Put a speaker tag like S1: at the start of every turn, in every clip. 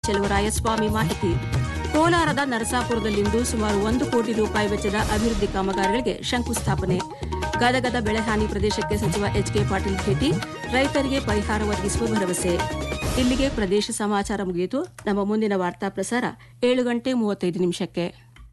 S1: ಚೆಲುವರಾಯಸ್ವಾಮಿ ಮಾಹಿತಿ ಕೋಲಾರದ ನರಸಾಪುರದಲ್ಲಿಂದು ಸುಮಾರು ಒಂದು ಕೋಟಿ ರೂಪಾಯಿ ವೆಚ್ಚದ ಅಭಿವೃದ್ಧಿ ಕಾಮಗಾರಿಗಳಿಗೆ ಶಂಕುಸ್ಥಾಪನೆ ಗದಗದ ಬೆಳೆಹಾನಿ ಪ್ರದೇಶಕ್ಕೆ ಸಚಿವ ಎಚ್ಕೆ ಪಾಟೀಲ್ ಭೇಟಿ ರೈತರಿಗೆ ಪರಿಹಾರ ಒದಗಿಸುವ ಭರವಸೆ ಇಲ್ಲಿಗೆ ಪ್ರದೇಶ ಸಮಾಚಾರ ಮುಗಿಯಿತು ನಮ್ಮ ಮುಂದಿನ ವಾರ್ತಾ ಪ್ರಸಾರ ಏಳು ಗಂಟೆ ಮೂವತ್ತೈದು ನಿಮಿಷಕ್ಕೆ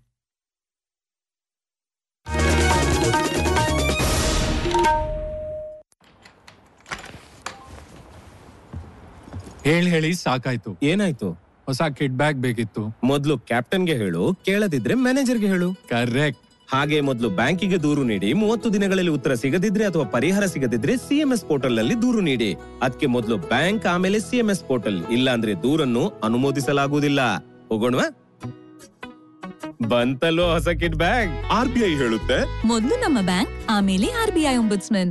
S2: ಹೇಳಿ ಹೇಳಿ ಸಾಕಾಯ್ತು
S3: ಏನಾಯ್ತು
S2: ಹೊಸ ಕಿಡ್ ಬ್ಯಾಗ್ ಬೇಕಿತ್ತು
S3: ಮೊದ್ಲು ಕ್ಯಾಪ್ಟನ್ಗೆ ಹೇಳು ಕೇಳದಿದ್ರೆ ಮ್ಯಾನೇಜರ್ಗೆ ಹೇಳು
S2: ಕರೆಕ್ಟ್
S3: ಹಾಗೆ ಮೊದಲು ಬ್ಯಾಂಕಿಗೆ ದೂರು ನೀಡಿ ಮೂವತ್ತು ದಿನಗಳಲ್ಲಿ ಉತ್ತರ ಸಿಗದಿದ್ರೆ ಅಥವಾ ಪರಿಹಾರ ಸಿಗದಿದ್ರೆ ಸಿಎಂಎಸ್ ಪೋರ್ಟಲ್ ನಲ್ಲಿ ದೂರು ನೀಡಿ ಅದಕ್ಕೆ ಮೊದಲು ಬ್ಯಾಂಕ್ ಆಮೇಲೆ ಸಿಎಂಎಸ್ ಪೋರ್ಟಲ್ ಇಲ್ಲ ಅಂದ್ರೆ ದೂರನ್ನು ಅನುಮೋದಿಸಲಾಗುವುದಿಲ್ಲ ಹೋಗೋಣವಾ ಬಂತಲ್ಲೋ ಹೊಸ kit bag
S4: R B I ಹೇಳುತ್ತೆ
S5: ಮೊದಲು ನಮ್ಮ ಬ್ಯಾಂಕ್ ಆಮೇಲೆ R B I ombudsman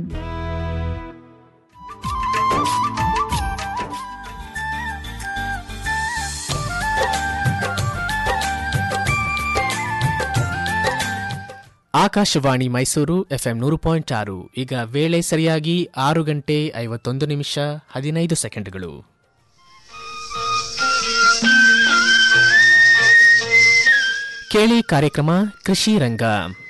S6: Akashvani Mysuru FM ನೂರು ಪಾಯಿಂಟ್ ಆರು ಈಗ ವೇಳೆ ಸರಿಯಾಗಿ ಆರು ಗಂಟೆ ಐವತ್ತೊಂದು ನಿಮಿಷ ಹದಿನೈದು ಸೆಕೆಂಡ್ಗಳು ಕೇಳಿ ಕಾರ್ಯಕ್ರಮ ಕೃಷಿ ರಂಗ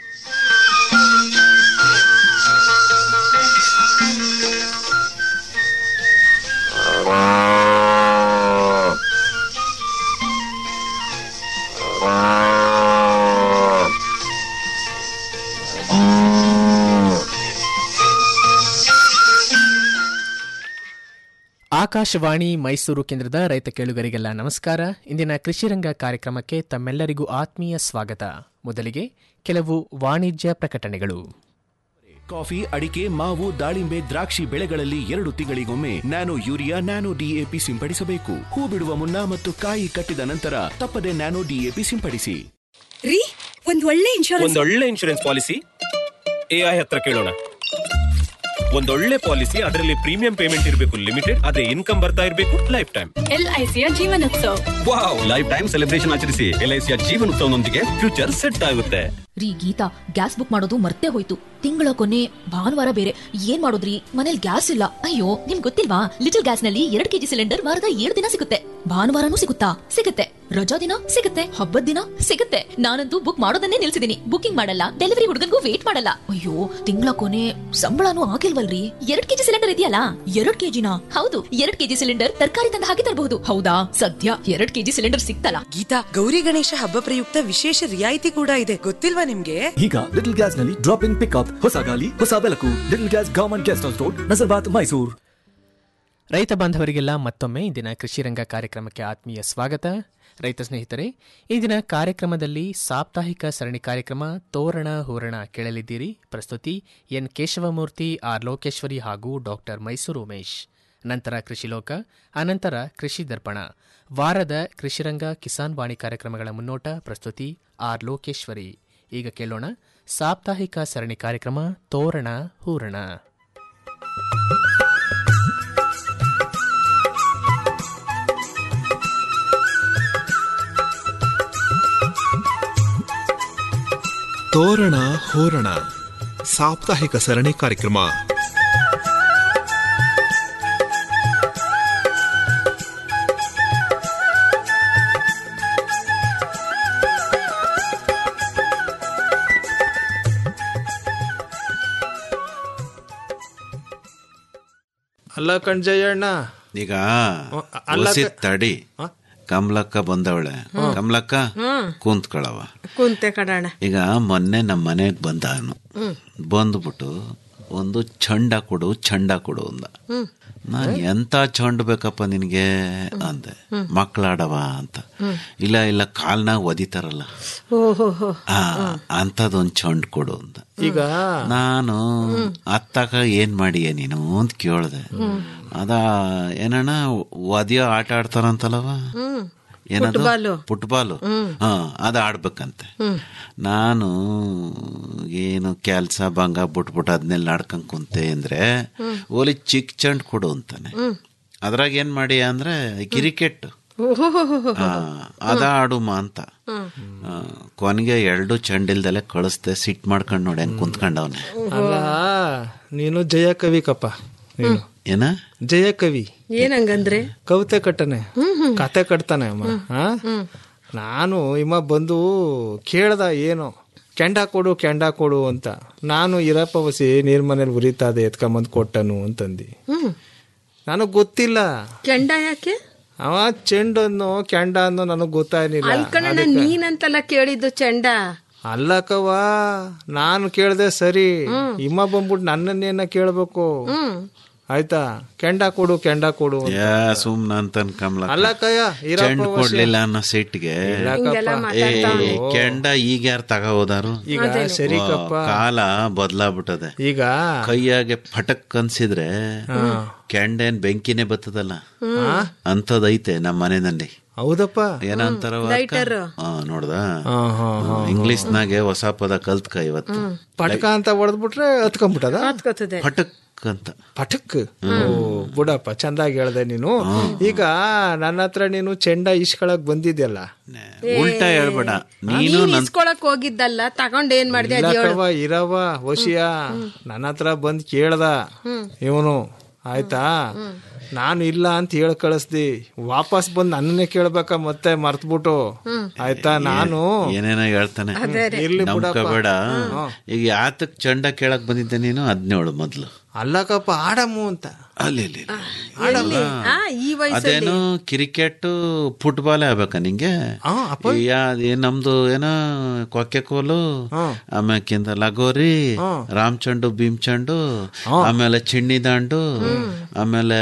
S6: ಆಕಾಶವಾಣಿ ಮೈಸೂರು ಕೇಂದ್ರದ ರೈತ ಕೇಳುಗರಿಗೆಲ್ಲ ನಮಸ್ಕಾರ ಇಂದಿನ ಕೃಷಿರಂಗ ಕಾರ್ಯಕ್ರಮಕ್ಕೆ ತಮ್ಮೆಲ್ಲರಿಗೂ ಆತ್ಮೀಯ ಸ್ವಾಗತ ಮೊದಲಿಗೆ ಕೆಲವು ವಾಣಿಜ್ಯ ಪ್ರಕಟಣೆಗಳು
S7: ಕಾಫಿ ಅಡಿಕೆ ಮಾವು ದಾಳಿಂಬೆ ದ್ರಾಕ್ಷಿ ಬೆಳೆಗಳಲ್ಲಿ ಎರಡು ತಿಂಗಳಿಗೊಮ್ಮೆ ನ್ಯಾನೋ ಯೂರಿಯಾ ನ್ಯಾನೋ ಡಿಎಪಿ ಸಿಂಪಡಿಸಬೇಕು ಹೂ ಬಿಡುವ ಮುನ್ನ ಮತ್ತು ಕಾಯಿ ಕಟ್ಟಿದ ನಂತರ ತಪ್ಪದೆ ನ್ಯಾನೋ ಡಿಎಪಿ ಸಿಂಪಡಿಸಿ
S8: ರೀ ಒಂದ್ ಒಳ್ಳೆ ಇನ್ಶೂರೆನ್ಸ್
S3: ಒಂದೊಳ್ಳೆ ಇನ್ಶೂರೆನ್ಸ್ ಪಾಲಿಸಿ ಎಐ ಹತ್ರ ಕೇಳೋಣ ಒಂದೊಳ್ಳೆ ಪಾಲಿಸಿ ಅದರಲ್ಲಿ ಪ್ರೀಮಿಯಂ ಪೇಮೆಂಟ್ ಇರಬೇಕು ಲಿಮಿಟೆಡ್ ಅದೇ ಇನ್ಕಮ್ ಬರ್ತಾ ಇರಬೇಕು ಲೈಫ್ ಟೈಮ್
S8: ಎಲ್ಐಸಿಯ Jeevanotsav
S9: wow life time celebration ಆಚರಿಸಿ ಎಲ್ಐಸಿಯ ಜೀವನ ಉತ್ಸವನೊಂದಿಗೆ ಫ್ಯೂಚರ್ ಸೆಟ್ ಆಗುತ್ತೆ
S10: ರೀ ಗೀತಾ ಗ್ಯಾಸ್ ಬುಕ್ ಮಾಡೋದು ಮರ್ತೇ ಹೋಯ್ತು ತಿಂಗಳ ಕೊನೆ ಭಾನುವಾರ ಬೇರೆ ಏನ್ ಮಾಡೋದ್ರಿ ಮನೇಲಿ ಗ್ಯಾಸ್ ಇಲ್ಲ ಅಯ್ಯೋ ನಿಮ್ ಗೊತ್ತಿಲ್ವಾ ಲಿಟಲ್ ಗ್ಯಾಸ್ ನಲ್ಲಿ ಎರಡ್ ಕೆಜಿ ಸಿಲಿಂಡರ್ ವಾರದ ಏಳು ದಿನ ಸಿಗುತ್ತೆ ಭಾನುವಾರನೂ ಸಿಗುತ್ತಾ ಸಿಗುತ್ತೆ ರಜಾ ದಿನ ಸಿಗುತ್ತೆ ಹಬ್ಬದ ದಿನ ಸಿಗುತ್ತೆ ನಾನಂತೂ ಬುಕ್ ಮಾಡೋದನ್ನೇ ನಿಲ್ಸಿದೀನಿ ಬುಕಿಂಗ್ ಮಾಡಲ್ಲ ಡೆಲಿವರಿ ಹುಡುಗನ್ಗೂ ವೇಟ್ ಮಾಡಲ್ಲ ಅಯ್ಯೋ ತಿಂಗಳ ಕೊನೆ ಸಂಬಳನೂ ಆಗಿಲ್ವಲ್ರಿ ಎರಡ್ ಕೆಜಿ ಸಿಲಿಂಡರ್ ಇದೆಯಲ್ಲ ಎರಡ್ ಕೆಜಿನ ಹೌದು ಎರಡ್ ಕೆಜಿ ಸಿಲಿಂಡರ್ ತರಕಾರಿ ತಂದು ಹಾಕಿ ತರಬಹುದು ಹೌದಾ ಸದ್ಯ ಎರಡ್ ಕೆಜಿ ಸಿಲಿಂಡರ್ ಸಿಕ್ತಲ್ಲ
S8: ಗೀತಾ ಗೌರಿ ಗಣೇಶ ಹಬ್ಬ ಪ್ರಯುಕ್ತ ವಿಶೇಷ ರಿಯಾಯಿತಿ ಕೂಡ ಇದೆ ಗೊತ್ತಿಲ್ವಾ ನಿಮ್ಗೆ
S11: ಈಗ ಲಿಟಲ್ ಗ್ಯಾಸ್ ನಲ್ಲಿ ಡ್ರಾಪ್ ಇನ್ ಪಿಕ್ಅಪ್ ಹೊಸ ಗಾಲಿ ಹೊಸ ಬೆಳಕು little gas government guest house road Nazarbad Mysuru
S6: ರೈತ ಬಾಂಧವರಿಗೆಲ್ಲ ಮತ್ತೊಮ್ಮೆ ಇಂದಿನ ಕೃಷಿರಂಗ ಕಾರ್ಯಕ್ರಮಕ್ಕೆ ಆತ್ಮೀಯ ಸ್ವಾಗತ ರೈತ ಸ್ನೇಹಿತರೆ ಇಂದಿನ ಕಾರ್ಯಕ್ರಮದಲ್ಲಿ ಸಾಪ್ತಾಹಿಕ ಸರಣಿ ಕಾರ್ಯಕ್ರಮ ತೋರಣ ಹೂರಣ ಕೇಳಲಿದ್ದೀರಿ ಪ್ರಸ್ತುತಿ ಎನ್ ಕೇಶವಮೂರ್ತಿ ಆರ್ ಲೋಕೇಶ್ವರಿ ಹಾಗೂ ಡಾಕ್ಟರ್ ಮೈಸೂರು ಉಮೇಶ್ ನಂತರ ಕೃಷಿಲೋಕ ಅನಂತರ ಕೃಷಿ ದರ್ಪಣ ವಾರದ ಕೃಷಿರಂಗ ಕಿಸಾನ್ ವಾಣಿ ಕಾರ್ಯಕ್ರಮಗಳ ಮುನ್ನೋಟ ಪ್ರಸ್ತುತಿ ಆರ್ ಲೋಕೇಶ್ವರಿ ಈಗ ಕೇಳೋಣ ಸಾಪ್ತಾಹಿಕ ಸರಣಿ ಕಾರ್ಯಕ್ರಮ ತೋರಣ ಹೂರಣ
S4: ತೋರಣ ಹೋರಣ ಸಾಪ್ತಾಹಿಕ ಸರಣಿ ಕಾರ್ಯಕ್ರಮ
S12: ಅಲ್ಲ ಕಣ್ಜಯ್ಯಣ್ಣ
S13: ಈಗ
S12: ಅಲ್ಲ ಕ-
S13: ಉಸಿತ್ ತಡಿ ಕಮಲಕ್ಕ ಬಂದವಳೆ ಕಮಲಕ್ಕ ಕುಂತ್ಕೊಳವ
S8: ಕುಂತೆ ಕಡಾಣ
S13: ಈಗ ಮೊನ್ನೆ ನಮ್ಮ ಮನೆಗ್ ಬಂದ ಅವನು ಬಂದ್ಬಿಟ್ಟು ಒಂದು ಚಂಡ ಕೊಡು ಚಂಡ ಕೊಡು ಅಂದ ನಾನು ಎಂತ ಚಂಡ್ ಬೇಕಪ್ಪ ನಿನಗೆ ಅಂದೆ ಮಕ್ಕಳಾಡವ ಅಂತ ಇಲ್ಲ ಇಲ್ಲ ಕಾಲ್ನಾಗ ಒದಿತಾರಲ್ಲ
S8: ಓಹೋ
S13: ಆ ಅಂತದೊಂದ್ ಚಂಡ್ ಕೊಡು ಅಂದ
S12: ಈಗ
S13: ನಾನು ಅತ್ತಾಗ ಏನ್ ಮಾಡಿಯ ನೀನು ಅಂತ ಕೇಳ್ದೆ ಅದ ಏನಣ್ಣ ಒದಿಯೋ ಆಟ ಆಡ್ತಾರಂತಲ್ಲವ ಏನದು
S8: ಫುಟ್ಬಾಲು.
S13: ಫುಟ್ಬಾಲು ಹಾ ಅದ ಆಡ್ಬೇಕಂತೆ ನಾನು ಏನು ಕೆಲ್ಸ ಭಂಗ ಬಿಟ್ಬಿಟ್ಟು ಅದನ್ನೆಲ್ಲ ಆಡ್ಕೊಂಡ್ ಕುಂತೆ ಅಂದ್ರೆ ಓಲಿ ಚಿಕ್ ಚಂಡ್ ಕೊಡು ಅಂತಾನೆ ಅದ್ರಾಗ ಏನ್ ಮಾಡಿ ಅಂದ್ರೆ ಕ್ರಿಕೆಟ್ ಆ, ಅದ ಆಡುಮ ಅಂತ ಆ, ಕೊನೆಗೆ ಎರಡು ಚೆಂಡಿಲ್ದಲೆ ಕಳಿಸ್ದೆ ಸಿಟ್ ಮಾಡ್ಕೊಂಡ್ ನೋಡಿ ಹೆಂಗ್ ಕುಂತ್ಕೊಂಡವನೆ
S12: ಅಲ್ಲ ನೀನು ಜಯ ಕವಿಕಪ್ಪ ನೀನು
S13: ಏನ
S12: ಜಯ ಕವಿ
S8: ಏನಂಗಂದ್ರೆ
S12: ಕವಿತೆ ಕಟ್ಟನೆ ಕತೆ ಕಟ್ತಾನೆ ಅಮ್ಮ ಆ? ನಾನು ಇಮ್ಮ ಬಂದು ಕೇಳ್ದ ಏನು ಕೆಂಡ ಕೊಡು ಕೆಂಡ ಕೊಡು ಅಂತ ನಾನು ಇರಪ್ಪ ವಸಿ ನೀರ್ ಮನೇಲಿ ಉರಿತಾದೆ ಎತ್ಕೊಂಬಂದ್ ಕೊಟ್ಟನು ಅಂತಂದಿ
S8: ಹ್ಮ್
S12: ನನಗ್ ಗೊತ್ತಿಲ್ಲ
S8: ಕೆಂಡ ಯಾಕೆ
S12: ಅವ ಚೆಂಡನ್ನು ಕೆಂಡ ಅನ್ನೋ ನನಗ್ ಗೊತ್ತಾಗಿಲ್ಲ
S8: ಅಲ್ಕಣ್ಣ ನೀನಂತಲ್ಲ ಕೇಳಿದ್ದು ಚೆಂಡ
S12: ಅಲ್ಲಕವ ನಾನು ಕೇಳ್ದೆ ಸರಿ ಇಮ್ಮ ಬಂದ್ಬಿಟ್ಟು ನನ್ನನ್ನೇನ ಕೇಳ್ಬೇಕು ಆಯ್ತಾ ಕೆಂಡ ಕೊಡು ಕೆಂಡ ಕೊಡು ಅಂತ.
S13: ಯಾ ಸುಮ್ನ ಅಂತನ್ ಕಮಲ
S12: ಅಲ್ಲ ಕಯ್ಯ ಇರಪ್ಪ
S13: ಚೆಂಡ್
S12: ವಸಿ.
S13: ಕೊಡ್ಲಿಲ್ಲ ಅನ್ನೋ ಸಿಟ್ಟಿಗೆ ಏ ಕೆಂಡ ಈಗ ಯಾರು ತಗೋದಾರು
S12: ಈಗ ಸರಿ ಕಪ್ಪ
S13: ಕಾಲ ಬದಲಾಗ್ಬಿಟ್ಟದೆ
S12: ಈಗ
S13: ಕೈಯಾಗೆ ಪಟಕ್ ಅನ್ಸಿದ್ರೆ ಕೆಂಡೇನ್ ಬೆಂಕಿನೇ ಬರ್ತದಲ್ಲ ಅಂತದೈತೆ ನಮ್ಮ ಮನೆಯಲ್ಲಿ
S12: ಹೌದಪ್ಪ
S13: ಏನಂತಾರ ನೋಡ್ದ ಇಂಗ್ಲಿಷ್ನಾಗೆ ಹೊಸ ಪದ ಕಲ್ತ್ಕ ಇವತ್ತು
S12: ಪಟಕ ಅಂತ ಹೊಡೆದ್ಬಿಟ್ರೆ ಹತ್ಕೊಂಡ್ಬಿಟ್ಟದ
S8: ಹತ್ಕೋತದೆ
S13: ಪಟಕ್ ಅಂತ
S12: ಪಟಕ್ ಓ ಬಿಡಪ್ಪ ಚಂದಾಗಿ ಹೇಳ್ದೆ ನೀನು ಈಗ ನನ್ನ ಹತ್ರ ನೀನು ಚೆಂಡ ಇಸ್ಕೊಳಕ್ ಬಂದಿದ್ಯಲ್ಲ
S13: ಉಲ್ಟಾ ಹೇಳ್ಬೇಡ ನೀನು
S8: ನೀನ್
S13: ನನ್
S8: ಇಸ್ಕೊಳಕ್ ಹೋಗಿದ್ದಲ್ಲ ತಗೊಂಡ್ ಏನ್ ಮಾಡಿದೆ ಅದ್ ಹೇಳು
S12: ಇಲ್ಲಕವ ಇರವ ವಶಿಯ ನನ್ನ ಹತ್ರ ಬಂದ್ ಕೇಳ್ದ ಇವನು ಆಯ್ತಾ ನಾನು ಇಲ್ಲ ಅಂತ ಹೇಳ ಕಳಿಸ್ದಿ ವಾಪಸ್ ಬಂದ್ ನನ್ನನ್ನೇ ಕೇಳ್ಬೇಕ ಮತ್ತೆ ಮರ್ತ್ಬಿಟ್ಟು ಆಯ್ತಾ ನಾನು
S13: ಏನೇನೋ ಹೇಳ್ತಾನೆ
S12: ಇರ್ಲಿ
S13: ನಮ್
S12: ಬಿಡಪ್ಪ.
S13: ಕಬೇಡ ಈಗ ಯಾತಕ್ ಚಂಡ ಕೇಳಕ್ ಬಂದಿದ್ದೆ ನೀನು ಅದ್ನೇಳು ಮೊದ್ಲು
S12: ಅಲ್ಲಕಪ್ಪ ಆಡಮು ಅಂತ
S13: ಅಲ್ಲಿ ಇಲ್ಲಿ
S8: ಎಲ್ಲಿ? ಆ, ಈ ವಯಸ್ಸಲ್ಲಿ
S13: ಅದೇನು ಕ್ರಿಕೆಟ್ ಫುಟ್ಬಾಲ್ ಆಗ್ಬೇಕಾ ನಿಂಗೆ ಯಾ- ಏನ್ ನಮ್ದು ಏನೋ ಕೊಕ್ಕೆ ಕೋಲು ಆಮ್ಯಾಕಿಂದ ಲಗೋರಿ ರಾಮ್ ಚಂಡು ಭೀಮ್ ಚಂಡು ಆಮೇಲೆ ಚಿಣ್ಣಿ ದಾಂಡು ಆಮೇಲೆ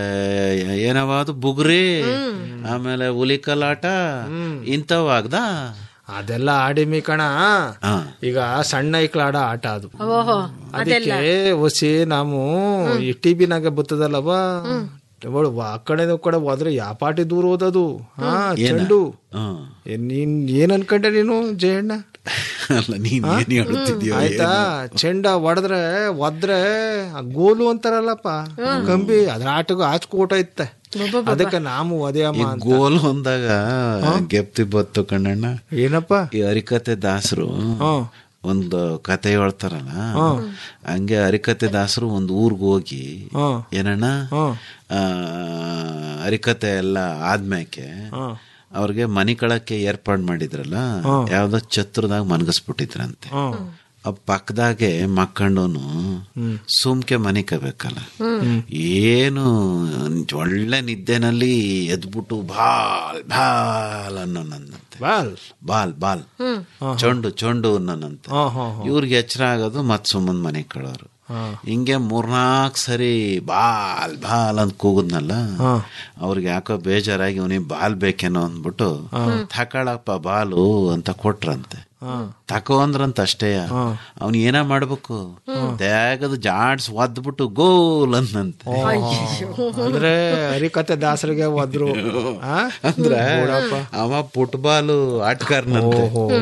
S13: ಏನವ ಅದು ಬುಗುರಿ ಆಮೇಲೆ ಹುಲಿ ಕಲಾಟ ಇಂಥವು ಆಗ್ದ
S12: ಅದೆಲ್ಲ ಆಡಿಮಿ ಕಣ ಈಗ ಸಣ್ಣ ಐಕ್ಳ ಆಡ ಆಟ ಅದು
S8: ಓಹೋ
S12: ಅದಕ್ಕೆ ಒಸಿ ನಾವು ಈ ಟಿ ಬಿನಾಗ ಬರ್ತದಲ್ಲವ ಅವಳು ಆ ಕಡೆ ಈ ಕಡೆ ಹೋದ್ರೆ ಯಾವ ಪಾಟಿ ದೂರ ಹೋದದು ಹಾ ಚೆಂಡು ಏನ್ ನೀನ್ ಏನ್ ಅನ್ಕೊಂಡೆ ನೀನು ಜಯಣ್ಣ
S13: ಅಲ್ಲ ನೀನ್ ಏನ್ ಹೇಳ್ತಿದ್ಯೋ
S12: ಆಯ್ತಾ ಚೆಂಡ ಹೊಡೆದ್ರೆ ಒದ್ರೆ ಆ ಗೋಲು ಅಂತಾರಲ್ಲಪ್ಪ ಕಂಬಿ ಅದ್ರ ಆಟಗೂ ಆಚ್ಕೋಟ ಇತ್ತೆ ಅದಕ್ಕೆ ನಾವು ಅದೇ ಅಮ್ಮ
S13: ಈ
S12: ಅಂತ.
S13: ಗೋಲ್ ಹೊಂದಾಗ ಗೆಪ್ತಿ ಬತ್ತು ಕಣ್ಣಣ್ಣ
S12: ಏನಪ್ಪ
S13: ಈ ಹರಿಕತೆ ದಾಸರು ಒಂದು ಕತೆ ಹೇಳ್ತಾರಲ್ಲ ಹಂಗೆ ಹರಿಕತೆ ದಾಸರು ಒಂದು ಊರ್ಗ್ ಹೋಗಿ ಏನಣ್ಣ ಆ, ಹರಿಕತೆ ಎಲ್ಲ ಆದ್ಮ್ಯಾಕೆ ಅವ್ರಿಗೆ ಮನಿ ಕಳಕ್ಕೆ ಏರ್ಪಾಡ್ ಮಾಡಿದ್ರಲ್ಲ ಯಾವ್ದೋ ಛತ್ರದಾಗ ಮನ್ಗಸ್ಬಿಟ್ಟಿದ್ರಂತೆ ಆ ಪಕ್ಕದಾಗೆ ಮಕ್ಕಂಡೋನು ಸುಮ್ಕೆ ಮನಿ ಕಬೇಕಲ್ಲ ಏನು ಒಳ್ಳೆ ನಿದ್ದೆನಲ್ಲಿ ಎದ್ಬಿಟ್ಟು ಬಾಲ್ ಬಾಲ್ ಅನ್ನೋನಂತೆ
S12: ಬಾಲ್
S13: ಬಾಲ್ ಬಾಲ್ ಚೊಂಡು ಚೊಂಡು ಅನ್ನೋನಂತೆ ಇವ್ರಿಗೆ ಎಚ್ಚರ ಆಗೋದು ಮತ್ ಸುಮ್ಮನ್ ಮನೆ ಕಳೋರು ಹಿಂಗೆ ಮೂರ್ನಾಲ್ಕು ಸರಿ ಬಾಲ್ ಬಾಲ್ ಅಂತ ಕೂಗುದ್ನಲ್ಲ ಅವ್ರಿಗೆ ಯಾಕೋ ಬೇಜಾರಾಗಿ ಅವನಿಗೆ ಬಾಲ್ ಬೇಕೇನೋ ಅಂದ್ಬಿಟ್ಟು ತಕೊಳಪ್ಪ ಬಾಲು ಅಂತ ಕೊಟ್ರಂತೆ ತಕೋ ಅಂದ್ರಂತ ಅಷ್ಟೇ ಅವ್ನ್ ಏನ ಮಾಡ್ಬೇಕು ತ್ಯಾಗದ ಜಾಡ್ಸ್ ಒದ್ಬಿಟ್ಟು ಗೋಲ್ ಅಂದಂತೆ
S12: ಅಂದ್ರೆ ಹರಿಕತೆ ದಾಸರಿಗೆ ಹೋದ್ರು ಆ?
S13: ಅಂದ್ರ
S12: ನೋಡಪ್ಪ.
S13: ಅವ ಫುಟ್ಬಾಲ್ ಆಟಗಾರನಂತೆ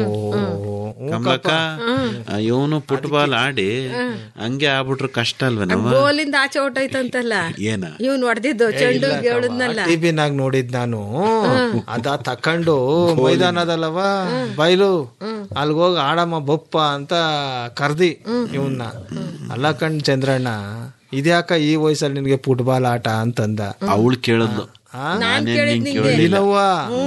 S13: ಕಮಲಕ್ಕ ಇವನು ಫುಟ್ಬಾಲ್ ಆಡಿ ಹಂಗೆ ಆಗ್ಬಿಟ್ರು ಕಷ್ಟ ಅಲ್ವೇ ನಮ್ಮ
S8: ಗೋಲಿಂದ ಆಚೆ ಹೊಟ್ಟೈತಂತಲ್ಲ
S13: ಏನ
S8: ಇವ್ನ್ ಹೊಡೆದಿದ್ದು ಚೆಂಡು ಹೇಳುದ್ನಲ್ಲ
S12: ಟಿವಿನಾಗ ನೋಡಿದ್ ನಾನು ಅದ ತಕೊಂಡು ಮೈದಾನದಲ್ಲವ ಬೈಲು ಅಲ್ಗೋಗಿ ಆಡಮ್ಮ ಬಪ್ಪ ಅಂತ ಕರ್ದಿ ಇವನ್ನ ಅಲ್ಲ ಕಣ್ ಚಂದ್ರಣ್ಣ ಇದ್ಯಾಕ ಈ ವಯಸ್ಸಲ್ಲಿ ನಿನ್ಗೆ ಫುಟ್ಬಾಲ್ ಆಟ ಅಂತಂದ
S13: ಅವಳು ಕೇಳಿದ್ಲು
S12: ಆ?
S13: ನಾನೇನ್ ನಿಂಗ್ ಕೇಳಿಲ್ಲ
S12: ನೀನವ್ವ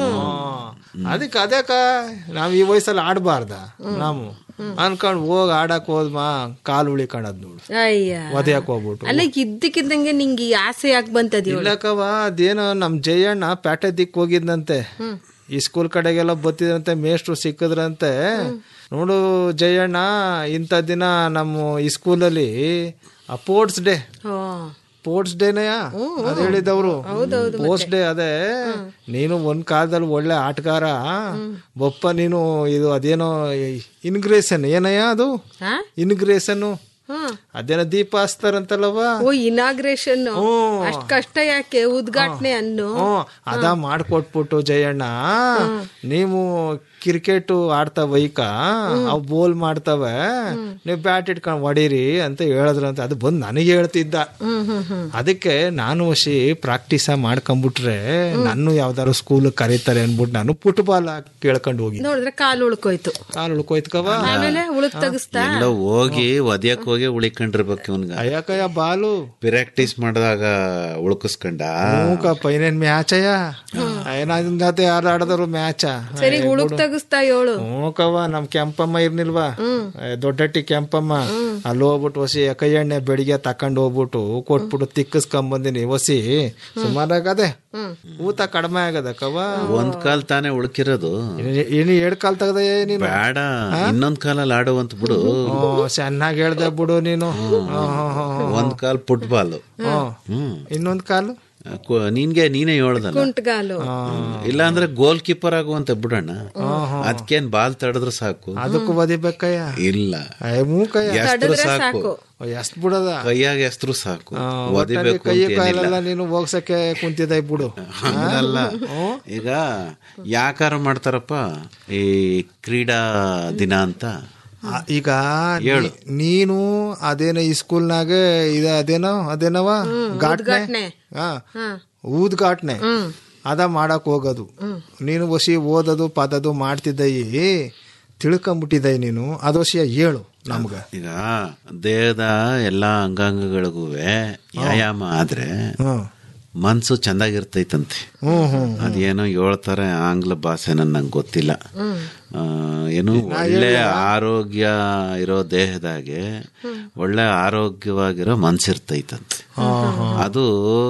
S12: ಅದಕ್ಕೆ ಅದಕ್ಕ ನಾವ್ ಈ ವಯಸ್ಸಲ್ಲಿ ಆಡ್ಬಾರ್ದ ನಾವು ಅನ್ಕೊಂಡ್ ಹೋಗ್ ಆಡಕ್ ಹೋದ್ಮಾ ಕಾಲ್ ಉಳಿಕಣದ್ ನೋಡು
S8: ಅಯ್ಯ
S12: ಒದೆಯಕ್ ಹೋಗ್ಬಿಟ್ಟು
S8: ಅಲ್ಲ ಇದ್ದಕ್ಕಿದ್ದಂಗೆ ನಿಂಗೆ ಈ ಆಸೆ ಯಾಕೆ ಬಂತದ
S12: ಇಲ್ಲಕವ ಅದೇನೋ ನಮ್ ಜಯಣ್ಣ ಪ್ಯಾಟೆ ದಿಕ್ ಹೋಗಿದ್ನಂತೆ ಈ ಸ್ಕೂಲ್ ಕಡೆಗೆಲ್ಲ ಬತ್ತಿದ್ರಂತೆ ಮೇಷ್ಟ್ರು ಸಿಕ್ಕಿದ್ರಂತೆ ನೋಡು ಜಯಣ್ಣ ಇಂಥ ದಿನ ನಮ್ಮ ಈ ಸ್ಕೂಲಲ್ಲಿ ಸ್ಪೋರ್ಟ್ಸ್ ಡೇ ಸ್ಪೋರ್ಟ್ಸ್ ಡೇನಯ್ಯ ಅದ್ ಹೇಳಿದವ್ರು ಸ್ಪೋರ್ಟ್ಸ್ ಡೇ ಅದೇ ನೀನು ಒಂದ್ ಕಾಲದಲ್ಲಿ ಒಳ್ಳೆ ಆಟಗಾರ ಬಪ್ಪ ನೀನು ಇದು ಅದೇನೋ ಇನ್ಗ್ರೇಷನ್ ಏನಯ್ಯ ಅದು ಇನ್ಗ್ರೇಷನ್ ಅದೇನೋ ದೀಪ ಹಚ್ತಾರಂತಲ್ಲವ
S8: ಓ ಇನಾಗ್ರೇಷನ್ ಅಷ್ಟ್ ಕಷ್ಟ ಯಾಕೆ ಉದ್ಘಾಟನೆ ಅನ್ನು
S12: ಹ್ಮ್ ಅದ ಮಾಡ್ಕೊಟ್ಬಿಟ್ಟು ಜಯಣ್ಣ ನೀವು ಕ್ರಿಕೆಟ್ ಆಡ್ತಾ ಬೈಕ ಅವ್ ಬೋಲ್ ಮಾಡ್ತವೆ ನೀವು ಬ್ಯಾಟ್ ಇಟ್ಕೊಂಡ್ ಹೊಡೀರಿ ಅಂತ ಹೇಳಿದ್ರಂತ ಅದು ಬಂದ್ ನನಗೆ ಹೇಳ್ತಿದ್ದ ಅದಕ್ಕೆ ನಾನು ವಶಿ ಪ್ರಾಕ್ಟೀಸ ಮಾಡ್ಕೊಂಡ್ಬಿಟ್ರೆ ನಾನು ಯಾವ್ದಾರು ಸ್ಕೂಲ್ ಕರೀತಾರೆ ಅನ್ಬಿಟ್ಟು ನಾನು ಫುಟ್ಬಾಲ್ ಕೇಳ್ಕೊಂಡು ಹೋಗಿ
S8: ನೋಡಿದ್ರೆ ಕಾಲು ಉಳ್ಕೋಯ್ತು
S12: ಕಾಲು ಉಳ್ಕೋಯ್ತಕವ
S8: ಆಮೇಲೆ ಉಳುಕ್ ತೆಗಿಸ್ತಾ
S13: ಎಲ್ಲ ಹೋಗಿ ಒದ್ಯಕ್ ಹೋಗಿ ಹೋಗಿ ಉಳಿಕೊಂಡಿರ್ಬೇಕು ಇವನ್ಗ
S12: ಅಯ್ಯಕಯ್ಯ ಬಾಲು
S13: ಪ್ರಾಕ್ಟೀಸ್ ಮಾಡಿದಾಗ ಉಳ್ಕಿಸ್ಕೊಂಡ
S12: ಮೂಕಪ್ಪ ಇನ್ನೇನ್ ಮ್ಯಾಚಯ್ಯ ಏನಾದ್ರ ಜೊತೆ ಯಾರು ಆಡದರು ಮ್ಯಾಚ
S14: ಸರಿ ಹುಳುಕ್ ತಗಸ್ತಾ ಏಳು
S12: ಮೂಕವ್ವ ನಮ್ ಕೆಂಪಮ್ಮ ಇರ್ನಿಲ್ವಾ ಏ, ದೊಡ್ಡಟ್ಟಿ ಕೆಂಪಮ್ಮ ಅಲ್ಲಿ ಹೋಗ್ಬಿಟ್ಟು ಹೊಸಿ ಕೈ ಎಣ್ಣೆ ಬೆಳಿಗ್ಗೆ ತಕೊಂಡ್ ಹೋಗ್ಬಿಟ್ಟು ಕೊಟ್ಬಿಟ್ಟು ತಿಕ್ಕಸ್ಕೊಂಡ್ ಬಂದಿನಿ ಹೊಸಿ ಸುಮಾರಾಗದೆ ಊತ ಕಡಿಮೆ ಆಗದ ಕವ್ವ
S13: ಒಂದ್ ಕಾಲ್ ತಾನೇ ಉಳ್ಕಿರೋದು
S12: ಇನ್ನು ಎರಡ್ ಕಾಲ್ ತೆಗ್ದ ನೀನು
S13: ಬೇಡ ಇನ್ನೊಂದ್ ಕಾಲಲ್ಲಿ ಆಡುವಂತ ಬಿಡು
S12: ಓ, ಚೆನ್ನಾಗ್ ಹೇಳ್ದೆ ಬಿಡು ನೀನು ಹ್ಮ್, ಹ್ಮ್, ಹ್ಮ್,
S13: ಒಂದ್ ಕಾಲ್ ಫುಟ್ಬಾಲ್
S12: ಹ್ಮ್.
S13: ಹ್ಮ್
S12: ಇನ್ನೊಂದ್ ಕಾಲು
S13: ಕು- ನಿನ್ಗೆ ನೀನೇ ಹೇಳ್ದಲ್ಲ
S14: ಕುಂಟ್ಗಾಲು
S13: ಇಲ್ಲ ಅಂದ್ರೆ ಗೋಲ್ ಕೀಪರ್ ಆಗುವಂತ ಬಿಡೋಣ ಅದಕ್ಕೇನ್ ಬಾಲ್ ತಡೆದ್ರೆ ಸಾಕು
S12: ಅದಕ್ಕೂ ಬದಿಬೇಕಯ್ಯ
S13: ಇಲ್ಲ
S12: ಏ, ಮೂಕಯ್ಯ
S13: ಎಸ್ತ್ರು ಸಾಕು
S12: ಎಷ್ಟ್ ಬಿಡದ
S13: ಕೈಯಾಗ ಎಸ್ತ್ರು ಸಾಕು
S12: ಒಟ್ನಲ್ಲಿ
S13: ಒದಿಬೇಕು
S12: ಕೈ
S13: ಅಂತ ಏನಿಲ್ಲ
S12: ಕಾಲೆಲ್ಲ ನೀನು ಹೋಗ್ಸಕ್ಕೆ ಕುಂತಿದ್ದ ಬಿಡು
S13: ಹಂಗಲ್ಲ ಈಗ ಯಾಕಾರ ಮಾಡ್ತಾರಪ್ಪ ಈ ಕ್ರೀಡಾ ದಿನ ಅಂತ
S12: ಆ, ಈಗ ನೀ- ನೀನು ಅದೇನೋ ಈ ಸ್ಕೂಲ್ನಾಗ ಇದ ಅದೇನೋ ಅದೇನವ ಘಾಟ್ನೆ ಹಾ ಊದ್ಘಾಟ್ನೆ ಅದ ಮಾಡಕ್ ಹೋಗೋದು ನೀನು ವಸಿ ಓದೋದು ಪದದು ಮಾಡ್ತಿದ್ದಯಿ ತಿಳ್ಕೊಂಬಿಟ್ಟಿದ್ದ ನೀನು ಅದೋಸಿಯ ಹೇಳು ನಮ್ಗ
S13: ಈಗ ದೇಹದ ಎಲ್ಲಾ ಅಂಗಾಂಗಗಳಿಗೂ ವ್ಯಾಯಾಮ ಆದ್ರೆ ಮನ್ಸು ಚೆನ್ನಾಗಿರ್ತೈತಂತೆ
S12: ಹ್ಮ್ ಹ್ಮ್
S13: ಅದೇನೋ ಹೇಳ್ತಾರೆ ಆಂಗ್ಲ ಭಾಷೆ ನಂಗೆ ಗೊತ್ತಿಲ್ಲ ಆ, ಏನು ಒಳ್ಳೆ ಆರೋಗ್ಯ ಇರೋ ದೇಹದಾಗೆ ಒಳ್ಳೆ ಆರೋಗ್ಯವಾಗಿರೋ ಮನ್ಸಿರ್ತೈತಂತೆ ಅದು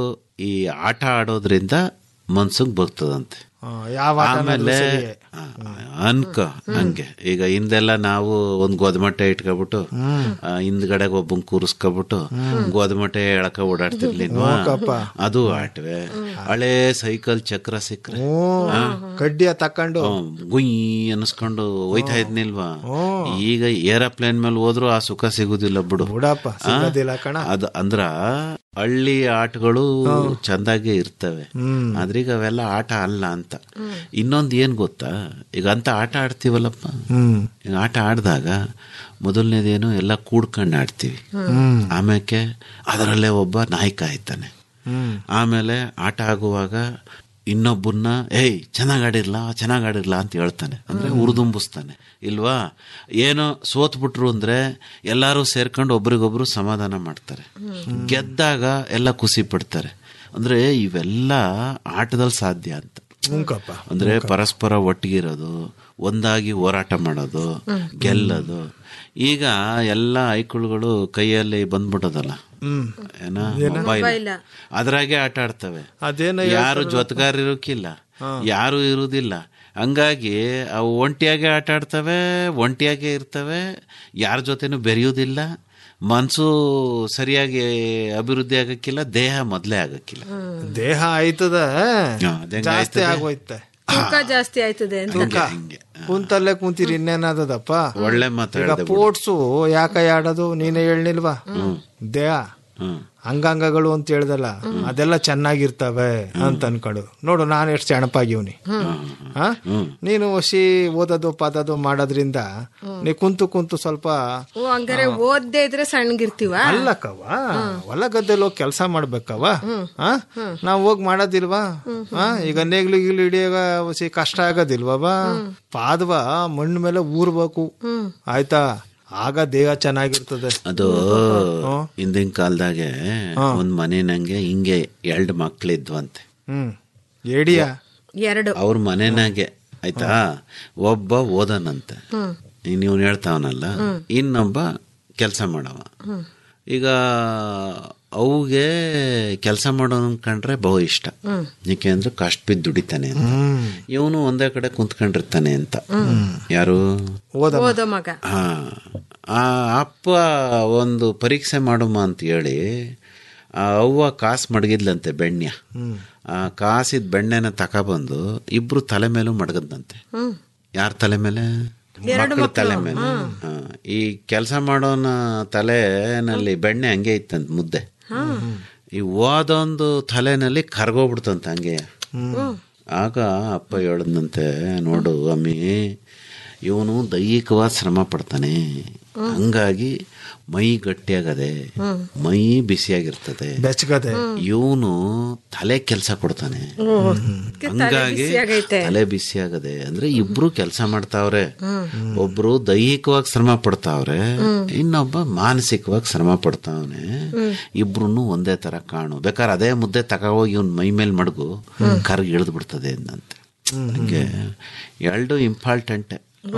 S13: ಈ ಆಟ ಆಡೋದ್ರಿಂದ ಮನ್ಸಿಗೆ ಬರ್ತದಂತೆ
S12: ಆ, ಯಾವ ಆಟನಾದ್ರೂ
S13: ಆಮೇಲೆ
S12: ಸರಿಯೇ.
S13: ಆ, ಅನ್ಕ ಹಂಗೆ ಈಗ ಹಿಂದೆಲ್ಲ ನಾವು ಒಂದ್ ಗೋದಮಟ್ಟೆ ಇಟ್ಕೊಬಿಟ್ಟು ಆ, ಹಿಂದ್ಗಡೆಗೆ ಒಬ್ಬನ್ ಕೂರಿಸ್ಕೊಬಿಟ್ಟು ಗೋದಮಟ್ಟೆ ಎಳಕ ಓಡಾಡ್ತಿರ್ಲಿಲ್ವಾ
S12: ಹೋಗಪ್ಪ.
S13: ಅದು ಆಟವೆ ಹಳೆ ಸೈಕಲ್ ಚಕ್ರ ಸಿಕ್ಕ್ರೆ
S12: ಹ್ಮ್ ಕಡ್ಡಿಯ ತಕೊಂಡು
S13: ಹ್ಮ್, ಗುಯ್ ಅನ್ನಿಸ್ಕೊಂಡು ಹೋಯ್ತಾ ಇದ್ನಿಲ್ವಾ ಈಗ ಏರೋಪ್ಲೇನ್ ಮೇಲೆ ಹೋದ್ರು ಆ ಸುಖ ಸಿಗುದಿಲ್ಲ ಬಿಡು
S12: ಬಿಡಪ್ಪ ಸಿಗೋದಿಲ್ಲ ಕಣ
S13: ಅದ್ ಅಂದ್ರ ಹಳ್ಳಿ ಆಟಗಳು ಚಂದಾಗೆ ಇರ್ತವೆ ಆದ್ರೀಗ ಅವೆಲ್ಲ ಆಟ ಅಲ್ಲ ಅಂತ ಇನ್ನೊಂದ್ ಏನ್ ಗೊತ್ತಾ ಈಗ ಅಂತ ಆಟ ಆಡ್ತೀವಲ್ಲಪ್ಪ
S12: ಹ್ಮ್
S13: ಈಗ ಆಟ ಆಡಿದಾಗ ಮೊದಲನೇದೇನು ಎಲ್ಲ ಕೂಡ್ಕೊಂಡು ಆಡ್ತೀವಿ
S12: ಹ್ಮ್.
S13: ಆಮೇಲೆ ಅದರಲ್ಲೇ ಒಬ್ಬ ನಾಯಕ ಆಯ್ತಾನೆ
S12: ಹ್ಮ್
S13: ಆಮೇಲೆ ಆಟ ಆಗುವಾಗ ಇನ್ನೊಬ್ಬನ್ನ ಏಯ್ ಚೆನ್ನಾಗ್ ಆಡಿರ್ಲ ಚೆನ್ನಾಗ್ ಆಡಿರ್ಲ ಅಂತ ಹೇಳ್ತಾನೆ ಅಂದ್ರೆ ಉರಿದುಂಬಿಸ್ತಾನೆ ಇಲ್ವಾ ಏನೋ ಸೋತ್ ಬಿಟ್ರು ಅಂದ್ರೆ ಎಲ್ಲಾರು ಸೇರ್ಕೊಂಡು ಒಬ್ರಿಗೊಬ್ರು ಸಮಾಧಾನ ಮಾಡ್ತಾರೆ ಗೆದ್ದಾಗ ಎಲ್ಲ ಖುಷಿ ಪಡ್ತಾರೆ ಅಂದ್ರೆ ಇವೆಲ್ಲ ಆಟದಲ್ಲಿ ಸಾಧ್ಯ ಅಂತ
S12: ಹ್ಞೂಕಪ್ಪ
S13: ಅಂದ್ರೆ ಪರಸ್ಪರ ಒಟ್ಟಿಗಿರೋದು ಒಂದಾಗಿ ಹೋರಾಟ ಮಾಡೋದು ಗೆಲ್ಲೋದು ಈಗ ಎಲ್ಲ ಐಕುಳುಗಳು ಕೈಯಲ್ಲಿ ಬಂದ್ಬಿಟ್ಟದಲ್ಲ
S12: ಹ್ಮ್
S13: ಏನ ಮೊಬೈಲ್ ಅದ್ರಾಗೆ ಆಟ ಆಡ್ತವೆ
S12: ಅದೇನೋ
S13: ಯಾರು ಜೊತೆಗಾರ ಇರೋಕಿಲ್ಲ ಯಾರು ಇರುವುದಿಲ್ಲ ಹಂಗಾಗಿ ಅವು ಒಂಟಿಯಾಗೆ ಆಟ ಆಡ್ತವೆ ಒಂಟಿಯಾಗೆ ಇರ್ತವೆ ಯಾರ ಜೊತೆನೂ ಬೆರೆಯುವುದಿಲ್ಲ ಮನ್ಸು ಸರಿಯಾಗಿ ಅಭಿವೃದ್ಧಿ ಆಗಕ್ಕಿಲ್ಲ ದೇಹ ಮೊದಲೇ ಆಗಕ್ಕಿಲ್ಲ
S12: ದೇಹ ಆಯ್ತದ
S13: ಅದೇಂಗ್
S12: ಜಾಸ್ತಿ
S13: ಆಯ್ತದೆ?
S12: ಆಗೋಯ್ತೆ
S14: ತೂಕ ಜಾಸ್ತಿ ಆಯ್ತದೆ ಅಂತ
S12: ತೂಕ. ಕುಂತಲ್ಲೇ ಕುಂತೀರಿ ಇನ್ನೇನಾದದಪ್ಪ
S13: ಒಳ್ಳೆ
S12: ಈಗ
S13: ಮಾತಾಡಿದೆ ಬಿಡು.
S12: ಸ್ಪೋರ್ಟ್ಸು ಯಾಕ ಆಡೋದು ನೀನೇ ಹೇಳ್ನಿಲ್ವಾ ದೇಹ
S13: ಹ್ಮ್.
S12: ಅಂಗಾಂಗಗಳು ಅಂತ ಹೇಳ್ದಲ್ಲ ಅದೆಲ್ಲ ಚೆನ್ನಾಗಿರ್ತವೆ ಅಂತ ಅನ್ಕೊಂಡು ನೋಡು ನಾನು ಎಷ್ಟು ಸೆಣಪಾಗಿವ್ನಿ ಆ? ನೀನು ಹೊಸಿ ಓದೋದು ಪಾದೋದು ಮಾಡೋದ್ರಿಂದ ನೀ ಕುಂತು ಕುಂತು ಸ್ವಲ್ಪ
S14: ಓ ಹಂಗಾರೆ ಓದ್ದೇ ಇದ್ರೆ ಸಣ್ಣಗಿರ್ತೀವ
S12: ಅಲ್ಲಕ್ಕವ ಹೊಲ ಗದ್ದೆಲಿ ಹೋಗಿ ಕೆಲಸ ಮಾಡ್ಬೇಕವ ಆ? ನಾವ್ ಹೋಗಿ ಮಾಡೋದಿಲ್ವಾ ಆ? ಈಗ ನೇಗ್ಲು ಗಿಗ್ಲು ಹಿಡಿಯಾಗ ಹೊಸಿ ಕಷ್ಟ ಆಗೋದಿಲ್ವಾ ಬಾ ಪಾದವ ಮಣ್ಣು ಮೇಲೆ ಊರ್ಬೇಕು ಆಯ್ತಾ ಆಗ ದೇಹ ಚೆನ್ನಾಗಿರ್ತದೆ
S13: ಅದು ಹಿಂದಿನ ಕಾಲದಾಗೆ ಒಂದ್ ಮನೆ ನಂಗೆ ಹಿಂಗೆ ಎರಡು ಮಕ್ಳಿದ್ವಂತೆ
S12: ಹ್ಮ್ ಏಡಿಯ
S14: ಎರಡು
S13: ಅವ್ರ ಮನೆನಾಗೆ ಆಯ್ತಾ ಒಬ್ಬ ಓದನಂತೆ ನೀವು ಹೇಳ್ತಾವನಲ್ಲ ಇನ್ನೊಬ್ಬ ಕೆಲಸ ಮಾಡವ ಈಗ ಅವುಗೆ ಕೆಲಸ ಮಾಡೋನ್ ಕಂಡ್ರೆ ಬಹು ಇಷ್ಟ ಯಾಕೆಂದ್ರೆ ಕಷ್ಟ ಬಿದ್ದು ದುಡಿತಾನೆ ಅಂತ ಇವನು ಒಂದೇ ಕಡೆ ಕುಂತ್ಕೊಂಡಿರ್ತಾನೆ ಅಂತ ಯಾರು
S14: ಓದೋ ಮಗ
S13: ಹಾ ಆ ಅಪ್ಪ ಒಂದು ಪರೀಕ್ಷೆ ಮಾಡುಮ ಅಂತ ಹೇಳಿ ಆ ಅವ್ವ ಕಾಸು ಮಡಗಿದ್ಲಂತೆ ಬೆಣ್ಣೆ ಆ ಕಾಸಿದ ಬೆಣ್ಣೆನ ತಕೊಬಂದು ಇಬ್ರು ತಲೆ ಮೇಲೂ ಮಡಗದ್ದಂತೆ ಯಾರ ತಲೆ ಮೇಲೆ ಮಕ್ಕಳ ತಲೆ ಮೇಲೆ ಹಾ. ಈ ಕೆಲಸ ಮಾಡೋನ ತಲೆನಲ್ಲಿ ಬೆಣ್ಣೆ ಹಂಗೆ ಇತ್ತಂತ ಮುದ್ದೆ ಈ ಓದೊಂದು ತಲೆನಲ್ಲಿ ಕರ್ಗೋಗ್ಬಿಡ್ತಂತ ಹಂಗೆ ಆಗ ಅಪ್ಪ ಹೇಳದಂತೆ ನೋಡು ಅಮ್ಮಿ ಇವನು ದೈಹಿಕವಾದ ಶ್ರಮ ಪಡ್ತಾನೆ ಹಂಗಾಗಿ ಮೈ ಗಟ್ಟಿಯಾಗದೆ ಮೈ ಬಿಸಿಯಾಗಿರ್ತದೆ
S12: ಬೆಚ್ಚಗದೆ
S13: ಇವನು ತಲೆ ಕೆಲಸ ಕೊಡ್ತಾನೆ ಹಂಗಾಗಿ ತಲೆ ಬಿಸಿ ಆಗದೆ ಅಂದ್ರೆ ಇಬ್ರು ಕೆಲಸ ಮಾಡ್ತಾವ್ರೆ ಒಬ್ರು ದೈಹಿಕವಾಗಿ ಶ್ರಮ ಪಡ್ತಾವ್ರೆ ಇನ್ನೊಬ್ಬ ಮಾನಸಿಕವಾಗಿ ಶ್ರಮ ಪಡ್ತಾವನೆ ಇಬ್ರು ಒಂದೇ ತರ ಕಾಣು ಬೇಕಾದ್ರೆ ಅದೇ ಮುದ್ದೆ ತಗೋಗಿ ಇವ್ನ ಮೈ ಮೇಲೆ ಮಡಗು ಕರ್ಗ್ ಇಳಿದು ಬಿಡ್ತದೆ ಅಂದಂತೆ ಹಂಗೆ ಎರಡು ಇಂಪಾರ್ಟೆಂಟ್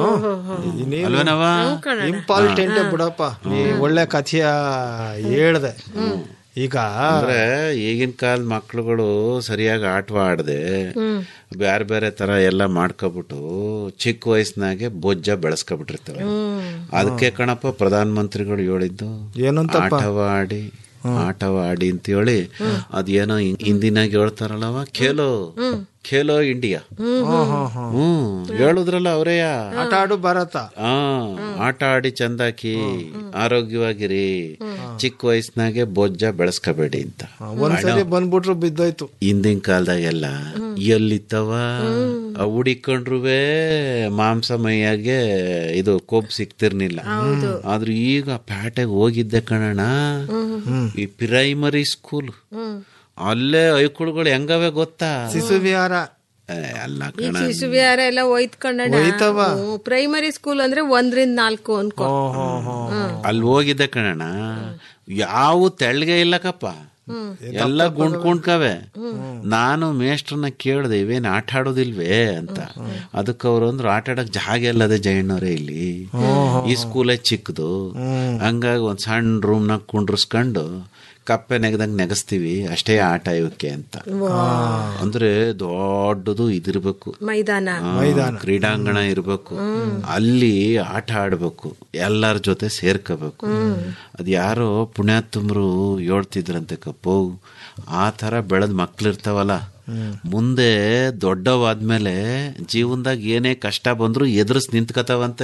S13: ಅಲ್ವೇನವ
S12: ಇಂಪಾರ್ಟೆಂಟ್ ಬಿಡಪ್ಪ ನೀ ಒಳ್ಳೆ ಕಥೆಯ ಹೇಳ್ದೆ ಈಗ
S13: ಅಂದ್ರೆ ಈಗಿನ ಕಾಲದ ಮಕ್ಳುಗಳು ಸರಿಯಾಗಿ ಆಟವ ಆಡದೆ ಬೇರೆ ಬೇರೆ ತರ ಎಲ್ಲ ಮಾಡ್ಕೊಬಿಟ್ಟು ಚಿಕ್ಕ ವಯಸ್ಸಿನಾಗೆ ಬೊಜ್ಜ ಬೆಳೆಸ್ಕೊಬಿಟ್ಟಿರ್ತವೆ ಅದಕ್ಕೆ ಕಣಪ್ಪ ಪ್ರಧಾನ ಮಂತ್ರಿಗಳು ಹೇಳಿದ್ದು
S12: ಏನಂತಪ್ಪ?
S13: ಆಟವಾಡಿ ಆಟವಾಡಿ ಅಂತ ಹೇಳಿ ಅದೇನೋ ಹಿಂ- ಹಿಂದಿನಾಗ ಹೇಳ್ತಾರಲ್ಲವ ಖೇಲೋ ಖೇಲೋ ಇಂಡಿಯಾ ಹ್ಮ್ ಹೇಳಿದ್ರಲ್ಲ ಅವರೇಯ
S12: ಆಟ ಆಡು ಭಾರತ
S13: ಆ ಆಟ ಆಡಿ ಚಂದಾಕಿ ಆರೋಗ್ಯವಾಗಿರಿ ಚಿಕ್ಕ ವಯಸ್ಸಿನಾಗೆ ಬೊಜ್ಜ ಬೆಳೆಸ್ಕೋಬೇಡಿ ಅಂತ
S12: ಒಂದ್ಸಲಿ ಬಂದ್ಬಿಟ್ರು ಬಿದ್ದೋಯ್ತು
S13: ಹಿಂದಿನ ಕಾಲದಾಗೆಲ್ಲ ಎಲ್ಲಿತ್ತವ ಹುಡಿಕೊಂಡ್ರುವೆ ಮಾಂಸ ಮೈಯಾಗೆ ಇದು ಕೊಬ್ಬು ಸಿಕ್ತಿರ್ನಿಲ್ಲ ಆದ್ರೆ ಈಗ ಪ್ಯಾಟೆಗೆ ಹೋಗಿದ್ದೆ ಕಣಣ್ಣ ಈ ಪ್ರೈಮರಿ ಸ್ಕೂಲ್ ಅಲ್ಲೇ ಐಕುಳುಗಳು ಹೆಂಗವೆ ಗೊತ್ತಾ
S12: ಶಿಶು ವಿಹಾರ
S13: ಏ, ಅಲ್ಲ
S14: ಈ
S13: ಕಣ
S14: ಶಿಶು ವಿಹಾರ ಎಲ್ಲ ಹೋಯ್ತ್
S12: ಹೋಯ್ತವ?
S14: ಪ್ರೈಮರಿ ಸ್ಕೂಲ್ ಅಂದ್ರೆ ಒಂದ್ರಿಂದ ನಾಲ್ಕು ಅನ್ಕೋ
S13: ಅಲ್ಲಿ ಹೋಗಿದ್ದೆ ಕಣಣ್ಣ ಯಾವ ತೆಳ್ಗೆ ಇಲ್ಲಕಪ್ಪ ಎಲ್ಲ ಗುಂಡ್ ಕುಂಡ್ಕವೆ ನಾನು ಮೇಷ್ಟ್ರನ್ನ ಕೇಳ್ದೆ ಇವೇನ್ ಆಟ ಆಡೋದಿಲ್ವೇ ಅಂತ ಅದಕ್ಕೆ ಅವ್ರು ಅಂದ್ರು ಆಟ ಆಡಕ್ ಜಾಗ ಎಲ್ಲದೆ ಜಯಣ್ಣವ್ರೆ ಇಲ್ಲಿ ಈ ಸ್ಕೂಲೇ ಚಿಕ್ಕದು ಹಂಗಾಗಿ ಒಂದ್ ಸಣ್ಣ ರೂಮ್ನಾಗ ಕುಂಡ್ರಸ್ಕೊಂಡು ಕಪ್ಪೆ ನೆಗದಂಗ್ ನೆಗಸ್ತೀವಿ ಅಷ್ಟೇ ಆಟ ಇವಕ್ಕೆ ಅಂತ ಅಂದ್ರೆ ದೊಡ್ಡದು ಇದಿರ್ಬೇಕು
S14: ಮೈದಾನ
S13: ಆ, ಕ್ರೀಡಾಂಗಣ ಇರ್ಬೇಕು ಅಲ್ಲಿ ಆಟ ಆಡ್ಬೇಕು ಎಲ್ಲರ ಜೊತೆ ಸೇರ್ಕೋಬೇಕು ಅದ್ ಯಾರೋ ಪುಣ್ಯಾತ್ಮರು ಹೇಳ್ತಿದ್ರಂತೆ ಕಪ್ಪು ಆ ತರ ಬೆಳೆದ ಮಕ್ಳಿರ್ತಾವಲ್ಲ ಮುಂದೆ ದೊಡ್ಡವಾದ್ಮೇಲೆ ಜೀವನದಾಗ ಏನೇ ಕಷ್ಟ ಬಂದ್ರು ಎದುರಿಸ್ ನಿಂತ್ಕತಾವಂತೆ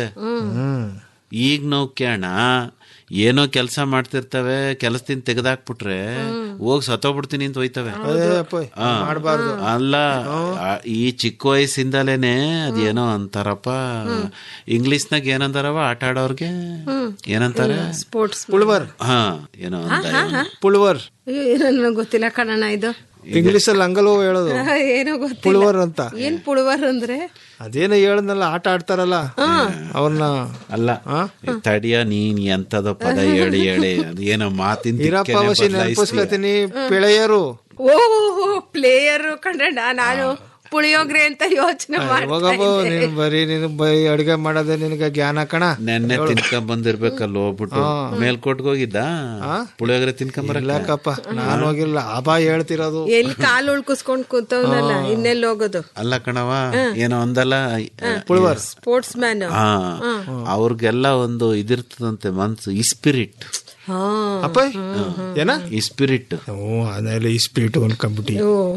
S13: ಈಗ ನಾವು ಕೇಣ ಏನೋ ಕೆಲಸ ಮಾಡ್ತಿರ್ತವೆ ಕೆಲಸದಿಂದ ತೆಗೆದಾಕ್ಬಿಟ್ರೆ ಹೋಗಿ ಸತ್ತೋಗ್ಬಿಡ್ತೀನಿ ಅಂತ ಹೋಯ್ತವೆ ಆ, ಅಲ್ಲ ಆ, ಈ ಚಿಕ್ಕ ವಯಸ್ಸಿಂದಲೇನೆ ಅದೇನೋ ಅಂತಾರಪ್ಪ ಇಂಗ್ಲಿಷ್ನಾಗ ಏನಂತಾರವ ಆಟ ಆಡೋರ್ಗೆ ಏನಂತಾರೆ
S14: ಸ್ಪೋರ್ಟ್ಸ್
S12: ಪುಳ್ವರ್
S13: ಹಾ ಏನೋ ಅಂದ
S12: ಪುಳ್ವರ್
S14: ನನಗೆ ಗೊತ್ತಿಲ್ಲ ಕಣಣ್ಣ ಇದು
S12: ಇಂಗ್ಲಿಷ್ ಅಲ್ಲಿ ಹಂಗಲ್ವೋ ಹೇಳೋದು
S14: ಏನೋ ಗೊತ್ತಿಲ್ಲ
S12: ಪುಳ್ವರ್ ಅಂತ
S14: ಏನ್ ಪುಳುವರ್ ಅಂದ್ರೆ
S12: ಅದೇನೋ ಹೇಳದ್ನಲ್ಲ ಆಟ ಆಡ್ತಾರಲ್ಲ ಅವ್ರನ್ನ
S13: ಅಲ್ಲ ತಡಿಯ ನೀನ್ ಎಂತದ ಪದ ಹೇಳಿ ಹೇಳಿ ಅದೇನೋ ಮಾತಿನ
S12: ಇರಪ್ಪ
S13: ದಿಕ್ಕೇನೆ
S12: ವಸಿ
S13: ಬದ್ಲಾಯಿಸ್ತೀಯ.
S12: ನೆನಪಿಸ್ಕೊತೀನಿ ಪ್ಳೆಯರು
S14: ಓ ಪ್ಲೇಯರ್ ಕಂಡ್ರಣ್ಣ ನಾನು ಪುಳಿಯೋಗ್ರೆ ಅಂತ ಯೋಚನೆ
S12: ಹೋಗಪ್ಪ ನೀನು ಬರೀ ನೀನು ಬೈ ಅಡಿಗೆ ಮಾಡೋದೇ ನಿನಗೆ ಜ್ಞಾನ ಕಣ
S13: ನೆನ್ನೆ ತಿನ್ಕೊಂಡ್ ಬಂದಿರ್ಬೇಕಲ್ಲ ಹೋಗ್ಬಿಟ್ಟು ಮೇಲ್ಕೋಟ್ಗೆ ಹೋಗಿದ್ದ ಪುಳಿಯೋಗರೆ ತಿನ್ಕೊಂಬರಲ್ಲ
S12: ಇಲ್ಲಕ್ಕಪ್ಪ ನಾನು ಹೋಗಿಲ್ಲ ಆಬಾ ಹೇಳ್ತಿರೋದು
S14: ಎಲ್ಲಿ ಕಾಲು ಉಳ್ಕಿಸ್ಕೊಂಡ್ ಕೂತವನಲ್ಲ ಇನ್ನೆಲ್ಲಿ ಹೋಗೋದು
S13: ಅಲ್ಲ ಕಣವ ಏನೋ ಒಂದಲ್ಲ
S12: ಪುಳ್ವರ್
S14: ಸ್ಪೋರ್ಟ್ಸ್ ಮ್ಯಾನ್
S13: ಹಾ ಅವ್ರಿಗೆಲ್ಲ ಒಂದು ಇದಿರ್ತದಂತೆ ಮನ್ಸು ಇಸ್ಪಿರಿಟ್
S12: ಅಪ್ಪ ಏನ
S13: ಇಸ್ಪಿರಿಟ್
S12: ಓ ಅದೆಲ್ಲ ಈ ಸ್ಪಿರಿಟ್ ಅನ್ಕೊಂಬಿಟ್ಟಿ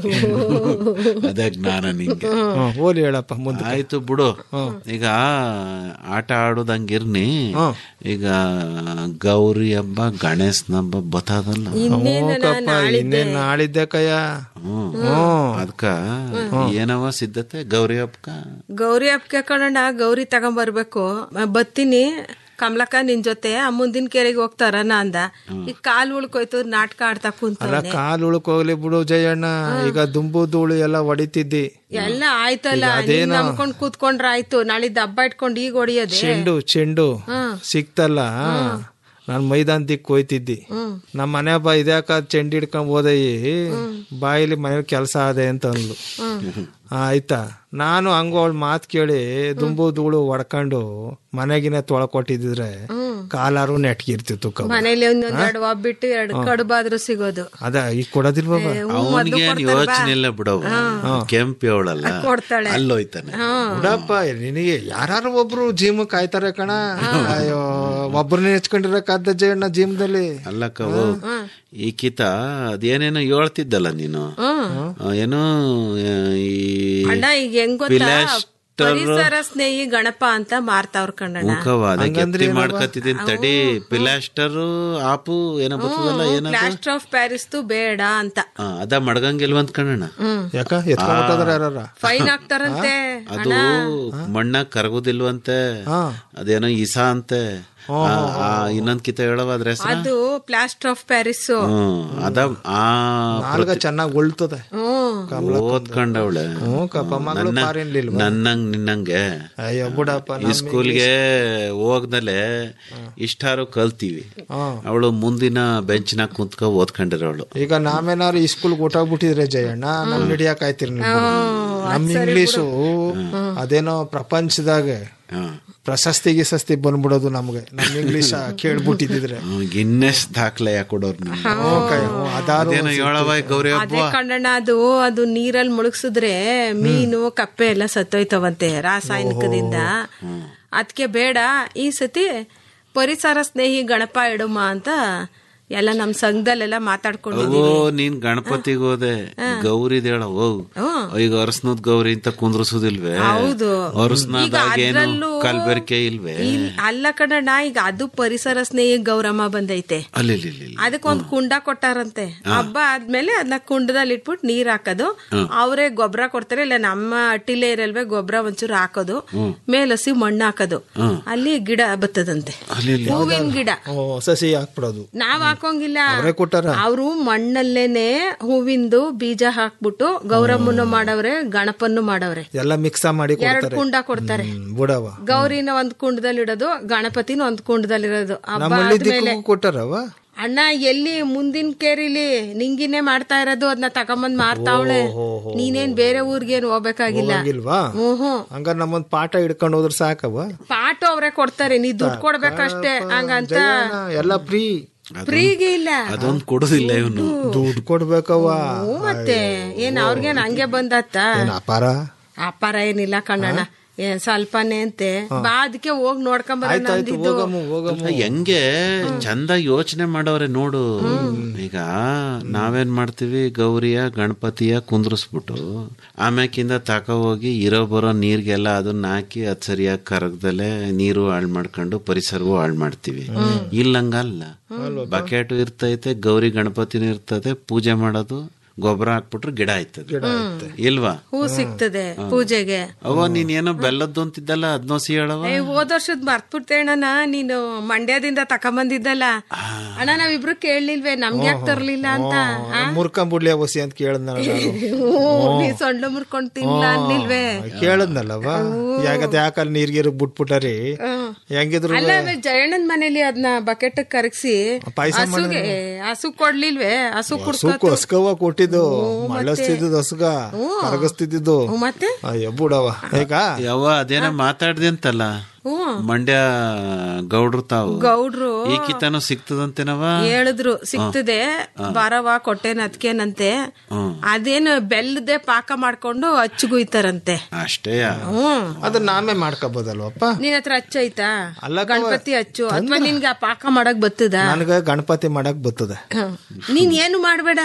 S13: ಅದೇ ಜ್ಞಾನ ನಿಂಗೆ
S12: ಓಲಿ ಹೇಳಪ್ಪ ಮುಂದೆ
S13: ಆಯ್ತು ಬಿಡು ಈಗ ಆಟ ಆಡೋದಂಗಿರ್ನಿ ಈಗ ಗೌರಿ ಹಬ್ಬ ಗಣೇಶನ ಹಬ್ಬ ಬತ್ತದಲ್ಲ
S12: ಹೋಗಪ್ಪ ಇನ್ನೇನ್ ನಾಳಿದ್ದೆ ಕಯ್ಯ
S13: ಹ್ಮ್ ಅದಕ್ಕ ಏನವ ಸಿದ್ಧತೆ ಗೌರಿ ಹಬ್ಬಕ್ಕ
S14: ಗೌರಿ ಹಬ್ಬಕ್ಕೆ ಕಣಣ್ಣ ಗೌರಿ ತಗೊಂಬರ್ಬೇಕು ಮ- ಬತ್ತೀನಿ ಕಮಲಕ್ಕ ನಿನ್ ಜೊತೆ ಆ ಮುಂದಿನ ಕೆರೆಗೆ ಹೋಗ್ತಾರನ ಅಂದ ಈಗ ಕಾಲ್ ಉಳ್ಕೋಯ್ತು ನಾಟಕ ಆಡ್ತಾ
S12: ಅಲ್ಲ
S14: ಕುಂತವ್ನೆ
S12: ಕಾಲು ಉಳ್ಕೋಗ್ಲಿ ಬಿಡು ಜಯಣ್ಣ ಈಗ ದುಂಬು ಧೂಳು ಎಲ್ಲ ಹೊಡಿತಿದ್ದಿ
S14: ಎಲ್ಲ ಆಯ್ತಲ್ಲ
S12: ಈಗ ಅದೇನೋ-
S14: ನೀನ್ ನಂಬ್ಕೊಂಡ್ ಕೂತ್ಕೊಂಡ್ರ ಆಯ್ತು ನಾಳಿದ್ದು ಹಬ್ಬ ಇಟ್ಕೊಂಡು ಈಗ ಹೊಡಿಯೋದೆ
S12: ಚೆಂಡು ಚೆಂಡು ಸಿಕ್ತಲ್ಲ ನಾನ್ ಮೈದಾನ ದಿಕ್ ಹೋಯ್ತಿದ್ದಿ ನಮ್ಮ ಮನೆ ಹಬ್ಬ ಇದ್ಯಾಕ ಚೆಂಡು ಹಿಡ್ಕೊಂಡ್ ಹೋದಯಿ ಬಾಯಿಲಿ ಮನೇಲಿ ಕೆಲಸ ಅದೆ ಅಂತ ಅಂದ್ಲು ಆ, ಆಯ್ತಾ ನಾನು ಹಂಗ ಅವಳ ಮಾತ್ ಕೇಳಿ ದುಂಬು ಧೂಳು ಹೊಡ್ಕೊಂಡು ಮನೆಗಿನ ತೊಳ್ಕೊಟ್ಟಿದ್ರೆ ಕಾಲಾರು ನೆಟ್ಗಿರ್ತಿತ್ತು ಕಬ್ಬು.
S14: ಮನೇಲಿ ಒಂದೊಂದ್ ಎರಡು ಒಬ್ಬಿಟ್ಟು ಎರಡು ಕಡುಬಾದ್ರೂ ಸಿಗೋದು
S12: ಅದ ಈಗ ಕೊಡೋದಿಲ್ವ ಬಾ?
S13: ಅವನಿಗೆ ಯೋಚನೆ ಇಲ್ಲ ಬಿಡವ ಕೆಂಪಿ ಅವಳಲ್ಲ
S14: ಕೊಡ್ತಾಳೆ.
S13: ಅಲ್ಲೋಯ್ತಾನೆ
S12: ಬಿಡಪ್ಪ ನಿನಗೆ ಯಾರು ಒಬ್ರು ಜಿಮ್ ಕಾಯ್ತಾರೆ ಕಣ ಅಯ್ಯೋ ಒಬ್ರನ್ನ ಹೆಚ್ಕೊಂಡಿರಕ್ಕಾದ ಜಯಣ್ಣ ಜಿಮ್ದಲ್ಲಿ
S13: ಅಲ್ಲ ಕವು ಈ ಕಿತ ಅದೇನೇನೋ ಹೇಳ್ತಿದ್ದಲ್ಲ ನೀನು ಆ, ಏನೋ ಆ, ಈ
S14: ಅಣ್ಣ ಈಗ ಹೆಂಗ್ ಗೊತ್ತಾ
S13: Pilaster-
S14: ಪರಿಸರ ಸ್ನೇಹಿ ಗಣಪ ಅಂತ ಮಾರ್ತಾವ್ರ ಕಣ್ಣಣ್ಣ
S13: ಮುಖವ ಅದಕ್ಕೆ ಎತ್ತಿ ಮಾಡ್ಕತ್ತಿದ್ದೀನಿ ತಡಿ ಪಿಲಾಸ್ಟರ್ ಆಪು ಏನೋ ಬರ್ತದಲ್ಲ ಏನದು
S14: ಪ್ಲಾಸ್ಟರ್ ಆಫ್ ಪ್ಯಾರಿಸ್ ಬೇಡ ಅಂತ
S13: ಆ, ಅದ ಮಡ್ಗಂಗಿಲ್ವಂತ ಕಣಣ್ಣ
S12: ಯಾಕ ಎತ್ಕೊಂಡ್ಬಿಟ್ಟದ್ರ ಯಾರ
S14: ಫೈನ್ ಹಾಕ್ತಾರಂತೆ
S13: ಅದು ಮಣ್ಣ ಕರಗುದಿಲ್ವಂತೆ ಅದೇನೋ ಇಸ ಅಂತೆ ಇನ್ನೊಂದ್ ಕಿತ ಹೇಳವಾದ್ರೆ ಹೆಸರ
S14: ಅದು ಪ್ಲಾಸ್ಟರ್ ಆಫ್ ಪ್ಯಾರಿಸ್
S13: ಹ್ಮ್ ಅದ ಆ
S12: ನಾಲ್ಗ ಚೆನ್ನಾಗಿ ಒಳ್ತದೆ
S14: ಹ್ಮ್
S13: ಓದ್ಕೊಂಡವಳೆ
S12: ಹ್ಞೂ ಕಪ್ಪ ಮಗಳು
S13: ನನ್ನ-
S12: ಪಾರಿನ್ಲಿಲ್ವಾ
S13: ನನ್ನಂಗ್ ನಿನ್ನಂಗೆ
S12: ಅಯ್ಯೋ ಬಿಡಪ್ಪ
S13: ಈ ಸ್ಕೂಲ್ಗೆ ಹೋಗ್ದಲೆ ಇಷ್ಟಾರು ಕಲ್ತೀವಿ ಅವಳು ಮುಂದಿನ ಬೆಂಚ್ನಾಗ ಕುಂತ್ಕೊ ಓದ್ಕೊಂಡಿರೋಳು
S12: ಈಗ ನಾವೇನಾದ್ರು ಈ ಸ್ಕೂಲ್ಗೆ ಊಟ ಜಯಣ್ಣ ನಮ್ ಹಿಡಿಯಕ್ ಆಯ್ತಿರಿ ನೀವು ನಮ್ ಇಂಗ್ಲಿಷು ಅದೇನೋ ಪ್ರಪಂಚದಾಗ ಪ್ರಶಸ್ತಿ ಗಿಸಸ್ತಿ ಬಂದ್ಬಿಡೋದು ನಮ್ಗೆ ನಮ್ ಇಂಗ್ಲಿಷ್ ಕೇಳ್ಬಿಟ್ಟಿದ್ರೆ
S13: ಗಿನ್ನೆಸ್ ದಾಖಲೆ ಕೊಡೋರು ನೀವು.
S12: ಅದಾರು
S13: ಅದೇನೋ ಹೇಳವ ಗೌರಿ ಹಬ್ಬ
S14: ಅದೇ ಕಣ್ಣಣ್ಣ ಅದು ಅದು ನೀರಲ್ಲಿ ಮುಳುಗ್ಸಿದ್ರೆ ಮೀನು ಕಪ್ಪೆ ಎಲ್ಲ ಸತ್ತೋಯ್ತವಂತೆ ರಾಸಾಯನಿಕದಿಂದ ಅದಕ್ಕೆ ಬೇಡ ಈ ಸತಿ ಪರಿಸರ ಸ್ನೇಹಿ ಗಣಪ ಇಡುಮ ಅಂತ ಎಲ್ಲ ನಮ್ ಸಂಘದಲ್ಲೆಲ್ಲ
S13: ಓ
S14: ಮಾತಾಡ್ಕೊಂಡಿದೀವಿ
S13: ನೀನ್ ಗಣಪತಿಗೆ ಹೋದೆ ಗೌರಿದ್ ಹೇಳ ಓ ಈಗ ಅರಸ್ನದ್ ಗೌರಿ ಅಂತ ಕುಂದ್ರಸುದಿಲ್ವೇ
S14: ಹೌದು.
S13: ಅರಸ್ನದಾಗ
S14: ಈಗ
S13: ಏನು
S14: ಅದ್ರಲ್ಲೂ-
S13: ಕಲ್ಬೆರ್ಕೆ ಇಲ್ವೇ
S14: ಇಲ್- ಅಲ್ಲ ಕಣಣ್ಣ ಈಗ ಅದು ಪರಿಸರ ಸ್ನೇಹಿ ಗೌರಮ್ಮ ಬಂದೈತೆ
S13: ಅಲ್ಲಿ ಇಲ್ಲಿ, ಇಲ್ಲಿ.
S14: ಅದಕ್ಕೊಂದ್ ಕುಂಡ ಕೊಟ್ಟಾರಂತೆ ಹಬ್ಬ ಆದ್ಮೇಲೆ ಅದನ್ನ ಕುಂಡದಲ್ಲಿ ಇಟ್ಬಿಟ್ಟು ನೀರ್ ಹಾಕೋದು ಅವರೇ ಗೊಬ್ಬರ ಕೊಡ್ತಾರೆ ಇಲ್ಲ ನಮ್ಮ ಅಟ್ಟಿಲೇ ಇರಲ್ವೇ ಗೊಬ್ಬರ ಒಂಚೂರು ಹಾಕೋದು ಮೇಲಸಿ ಮಣ್ಣು ಹಾಕೋದು ಅಲ್ಲಿ ಗಿಡ ಬತ್ತದಂತೆ
S13: ಅಲ್ಲಿ ಇಲ್ಲಿ.
S14: ಹೂವಿನ ಗಿಡ
S12: ಓ ಸಸಿ ಹಾಕ್ಬಿಡೋದು
S14: ನಾವ್ ಹಾಕೋಂಗಿಲ್ಲ
S12: ಅವ್ರೇ ಕೊಟ್ಟಾರ?
S14: ಅವರು ಮಣ್ಣಲ್ಲೇನೆ ಹೂವಿಂದು ಬೀಜ ಹಾಕ್ಬಿಟ್ಟು ಗೌರಮ್ಮನ್ನು ಮಾಡವ್ರೆ ಗಣಪನ್ನು ಮಾಡವ್ರೆ
S12: ಎಲ್ಲ ಮಿಕ್ಸ ಮಾಡಿ
S14: ಎರಡ್
S12: ಕೊಡ್ತಾರೆ
S14: ಕುಂಡ ಕೊಡ್ತಾರೆ
S12: ಹ್ಮ್, ಬಿಡವ
S14: ಗೌರಿನ ಒಂದ್ ಕುಂಡದಲ್ಲಿ ಇಡೋದು ಗಣಪತಿನ ಒಂದ್ ಕುಂಡದಲ್ಲಿ ಇರೋದು ಹಬ್ಬ
S12: ನಮ್ಮಲ್ಲಿ
S14: ಆದ್ಮೇಲೆ
S12: ದಿಕ್ಕು ಕೊಟ್ಟಾರವ
S14: ಅಣ್ಣ ಎಲ್ಲಿ ಮುಂದಿನ ಕೇರಿಲಿ ನಿಂಗಿನೇ ಮಾಡ್ತಾ ಇರೋದು ಅದನ್ನ ತಗೊಂಬಂದ್ ಮಾರ್ತಾವಳೆ ನೀನೇನ್ ಬೇರೆ ಊರ್ಗೇನ್ ಹೋಗ್ಬೇಕಾಗಿಲ್ಲ
S12: ಹೋಗಂಗಿಲ್ವಾ
S14: ಹ್ಮ್ ಹ್ಮ್
S12: ಹಂಗಾರ ನಮ್ಮೊಂದ್ ಪಾಠ ಹಿಡ್ಕೊಂಡು ಹೋದ್ರ ಸಾಕವ
S14: ಪಾಟು ಅವ್ರೆ ಕೊಡ್ತಾರೆ ನೀ ದುಡ್ಡು ಕೊಡ್ಬೇಕಷ್ಟೇ ಹಂಗಂತ
S12: ಜಯಣ್ಣ, ಎಲ್ಲ ಫ್ರೀ
S14: ಫ್ರೀಗೆ ಇಲ್ಲ
S13: ಅದೊಂದ್ ಕೊಡುದಿಲ್ಲ ಇವನು
S12: ದುಡ್ಡು ಕೊಡ್ಬೇಕವ
S14: ಹ್ಞೂ ಮತ್ತೆ ಏನ್ ಅವ್ರಿಗೇನ್ ಹಂಗೆ ಬಂದತ್ತ
S12: ಏನ್ ಅಪಾರ
S14: ಅಪಾರ ಏನಿಲ್ಲ ಕಣ್ಣಣ್ಣ ಏನ್ ಸ್ವಲ್ಪನೇ ಅಂತೆ ಬಾ ಅದಕ್ಕೆ ಹೋಗ್ ನೋಡ್ಕೊಂಬರೋಣ ಅಂದಿದ್ದು
S13: ಅಲ್ಲ, ಹೆಂಗೆ ಚಂದ ಯೋಚನೆ ಮಾಡವ್ರೆ ನೋಡು ಈಗ ನಾವೇನ್ ಮಾಡ್ತೀವಿ ಗೌರಿಯ ಗಣಪತಿಯ ಕುಂದ್ರಿಸ್ಬಿಟ್ಟು ಆಮ್ಯಾಕಿಂದ ತಕ ಹೋಗಿ ಇರೋ ಬರೋ ನೀರ್ಗೆಲ್ಲ ಅದನ್ನ ಹಾಕಿ ಅದ್ ಸರಿಯಾಗಿ ಕರಗ್ದಲೆ ನೀರು ಹಾಳು ಮಾಡ್ಕೊಂಡು ಪರಿಸರವೂ ಹಾಳು ಮಾಡ್ತೀವಿ ಇಲ್ಲಂಗಲ್ಲ ಬಕೆಟ್ ಇರ್ತೈತೆ ಗೌರಿ ಗಣಪತಿನೂ ಇರ್ತದೆ ಪೂಜೆ ಮಾಡೋದು ಗೊಬ್ಬರ ಹಾಕ್ಬಿಟ್ರೆ ಗಿಡ ಆಯ್ತದೆ ಇಲ್ವಾ
S14: ಹೂ ಸಿಗ್ತದೆ ಪೂಜೆಗೆ
S13: ಅವ ನೀನ್ ಏನೋ ಬೆಲ್ಲದ್ದು ಅಂತಿದ್ದಲ್ಲ ಅದ್ನೋಸಿ ಹೇಳವ
S14: ಏ ಹೋದ ವರ್ಷದ್ ಮರ್ತ್ಬಿಡ್ತೆ ಅಣ್ಣ ನೀನು ಮಂಡ್ಯದಿಂದ ತಕೊಂಬಂದಿದ್ದಲ್ಲ ಅಣ್ಣ ನಾವಿಬ್ರು ಕೇಳಲಿಲ್ವೇ ನಮ್ಗೆ ಯಾಕೆ ತರ್ಲಿಲ್ಲ ಅಂತ ಆ?
S12: ಮುರ್ಕೊಂಬಿಡ್ಲಿ ಒಸಿ ಅಂತ ಕೇಳದ್ನ
S14: ಹ್ಞೂ, ನೀ ಸೊಂಡ್ಲು ಮುರ್ಕೊಂಡ್ ತಿನ್ಲ ಅನ್ಲಿಲ್ವೇ
S12: ಕೇಳದ್ನಲ್ಲವ ಯಾಕಂತ ಯಾಕಲ್ಲಿ ನೀರ್ಗೀರ್ ಬಿಟ್ಬಿಟ್ಟಾರಿ ಹೆಂಗಿದ್ರು
S14: ಅಲ್ಲ ಆಮೇಲೆ ಜಯಣ್ಣನ್ ಮನೇಲಿ ಅದನ್ನ ಬಕೆಟ್ ಕರಗಿಸಿ
S12: ಪಾಯ್ಸ
S14: ಹಸುಗೆ ಹಸು ಕೊಡ್ಲಿಲ್ವೇ ಹಸು
S12: ಸುಕ್ಕು
S14: ಕುಡ್ಸ್ಕೊತು
S12: ಹಸ್ಕವ ಕೊಟ್ಟಿದ್ದು ಮಳ್ಳಸ್ತಿದ್ದು ಹಸ್ಗ ಕರಗಿಸ್ತಿದ್ದು
S14: ಮತ್ತೆ
S12: ಅಯ್ಯ ಬುಡವ ಈಗ
S13: ಯಾವ ಅದೇನೋ ಮಾತಾಡ್ದೆ ಅಂತಲ್ಲ ಮಂಡ್ಯ ಗೌಡ್ರು ತಾವು
S14: ಗೌಡ್ರು
S13: ಈ ಕಿತನೂ ಸಿಗ್ತದಂತೇನವ
S14: ಹೇಳಿದ್ರು ಸಿಗ್ತದೆ ಬಾರವ ಕೊಟ್ಟೇನ ಅದ್ಕೇನಂತೆ ಅದೇನು ಬೆಲ್ಲದೆ ಪಾಕ ಮಾಡ್ಕೊಂಡು ಹಚ್ಚುಗುಯ್ತಾರಂತೆ
S13: ಅಷ್ಟೇ
S14: ಹ್ಮ್
S12: ಅದನ್ನ ನಾಮೇ ಮಾಡ್ಕೋಬೋದಲ್ವಪ್ಪ
S14: ನಿನ್ ಹತ್ರ ಹಚ್ಚ ಐತಾ
S12: ಅಲ್ಲ
S14: ಗಣಪತಿ ಹಚ್ಚು ಅಥವಾ ನಿನ್ಗೆ ಆ ಪಾಕ ಮಾಡಕ್ ಬತ್ತದ
S12: ನನ್ಗ ಗಣಪತಿ ಮಾಡಕ್ ಬರ್ತದೆ
S14: ನೀನ್ ಏನು ಮಾಡ್ಬೇಡ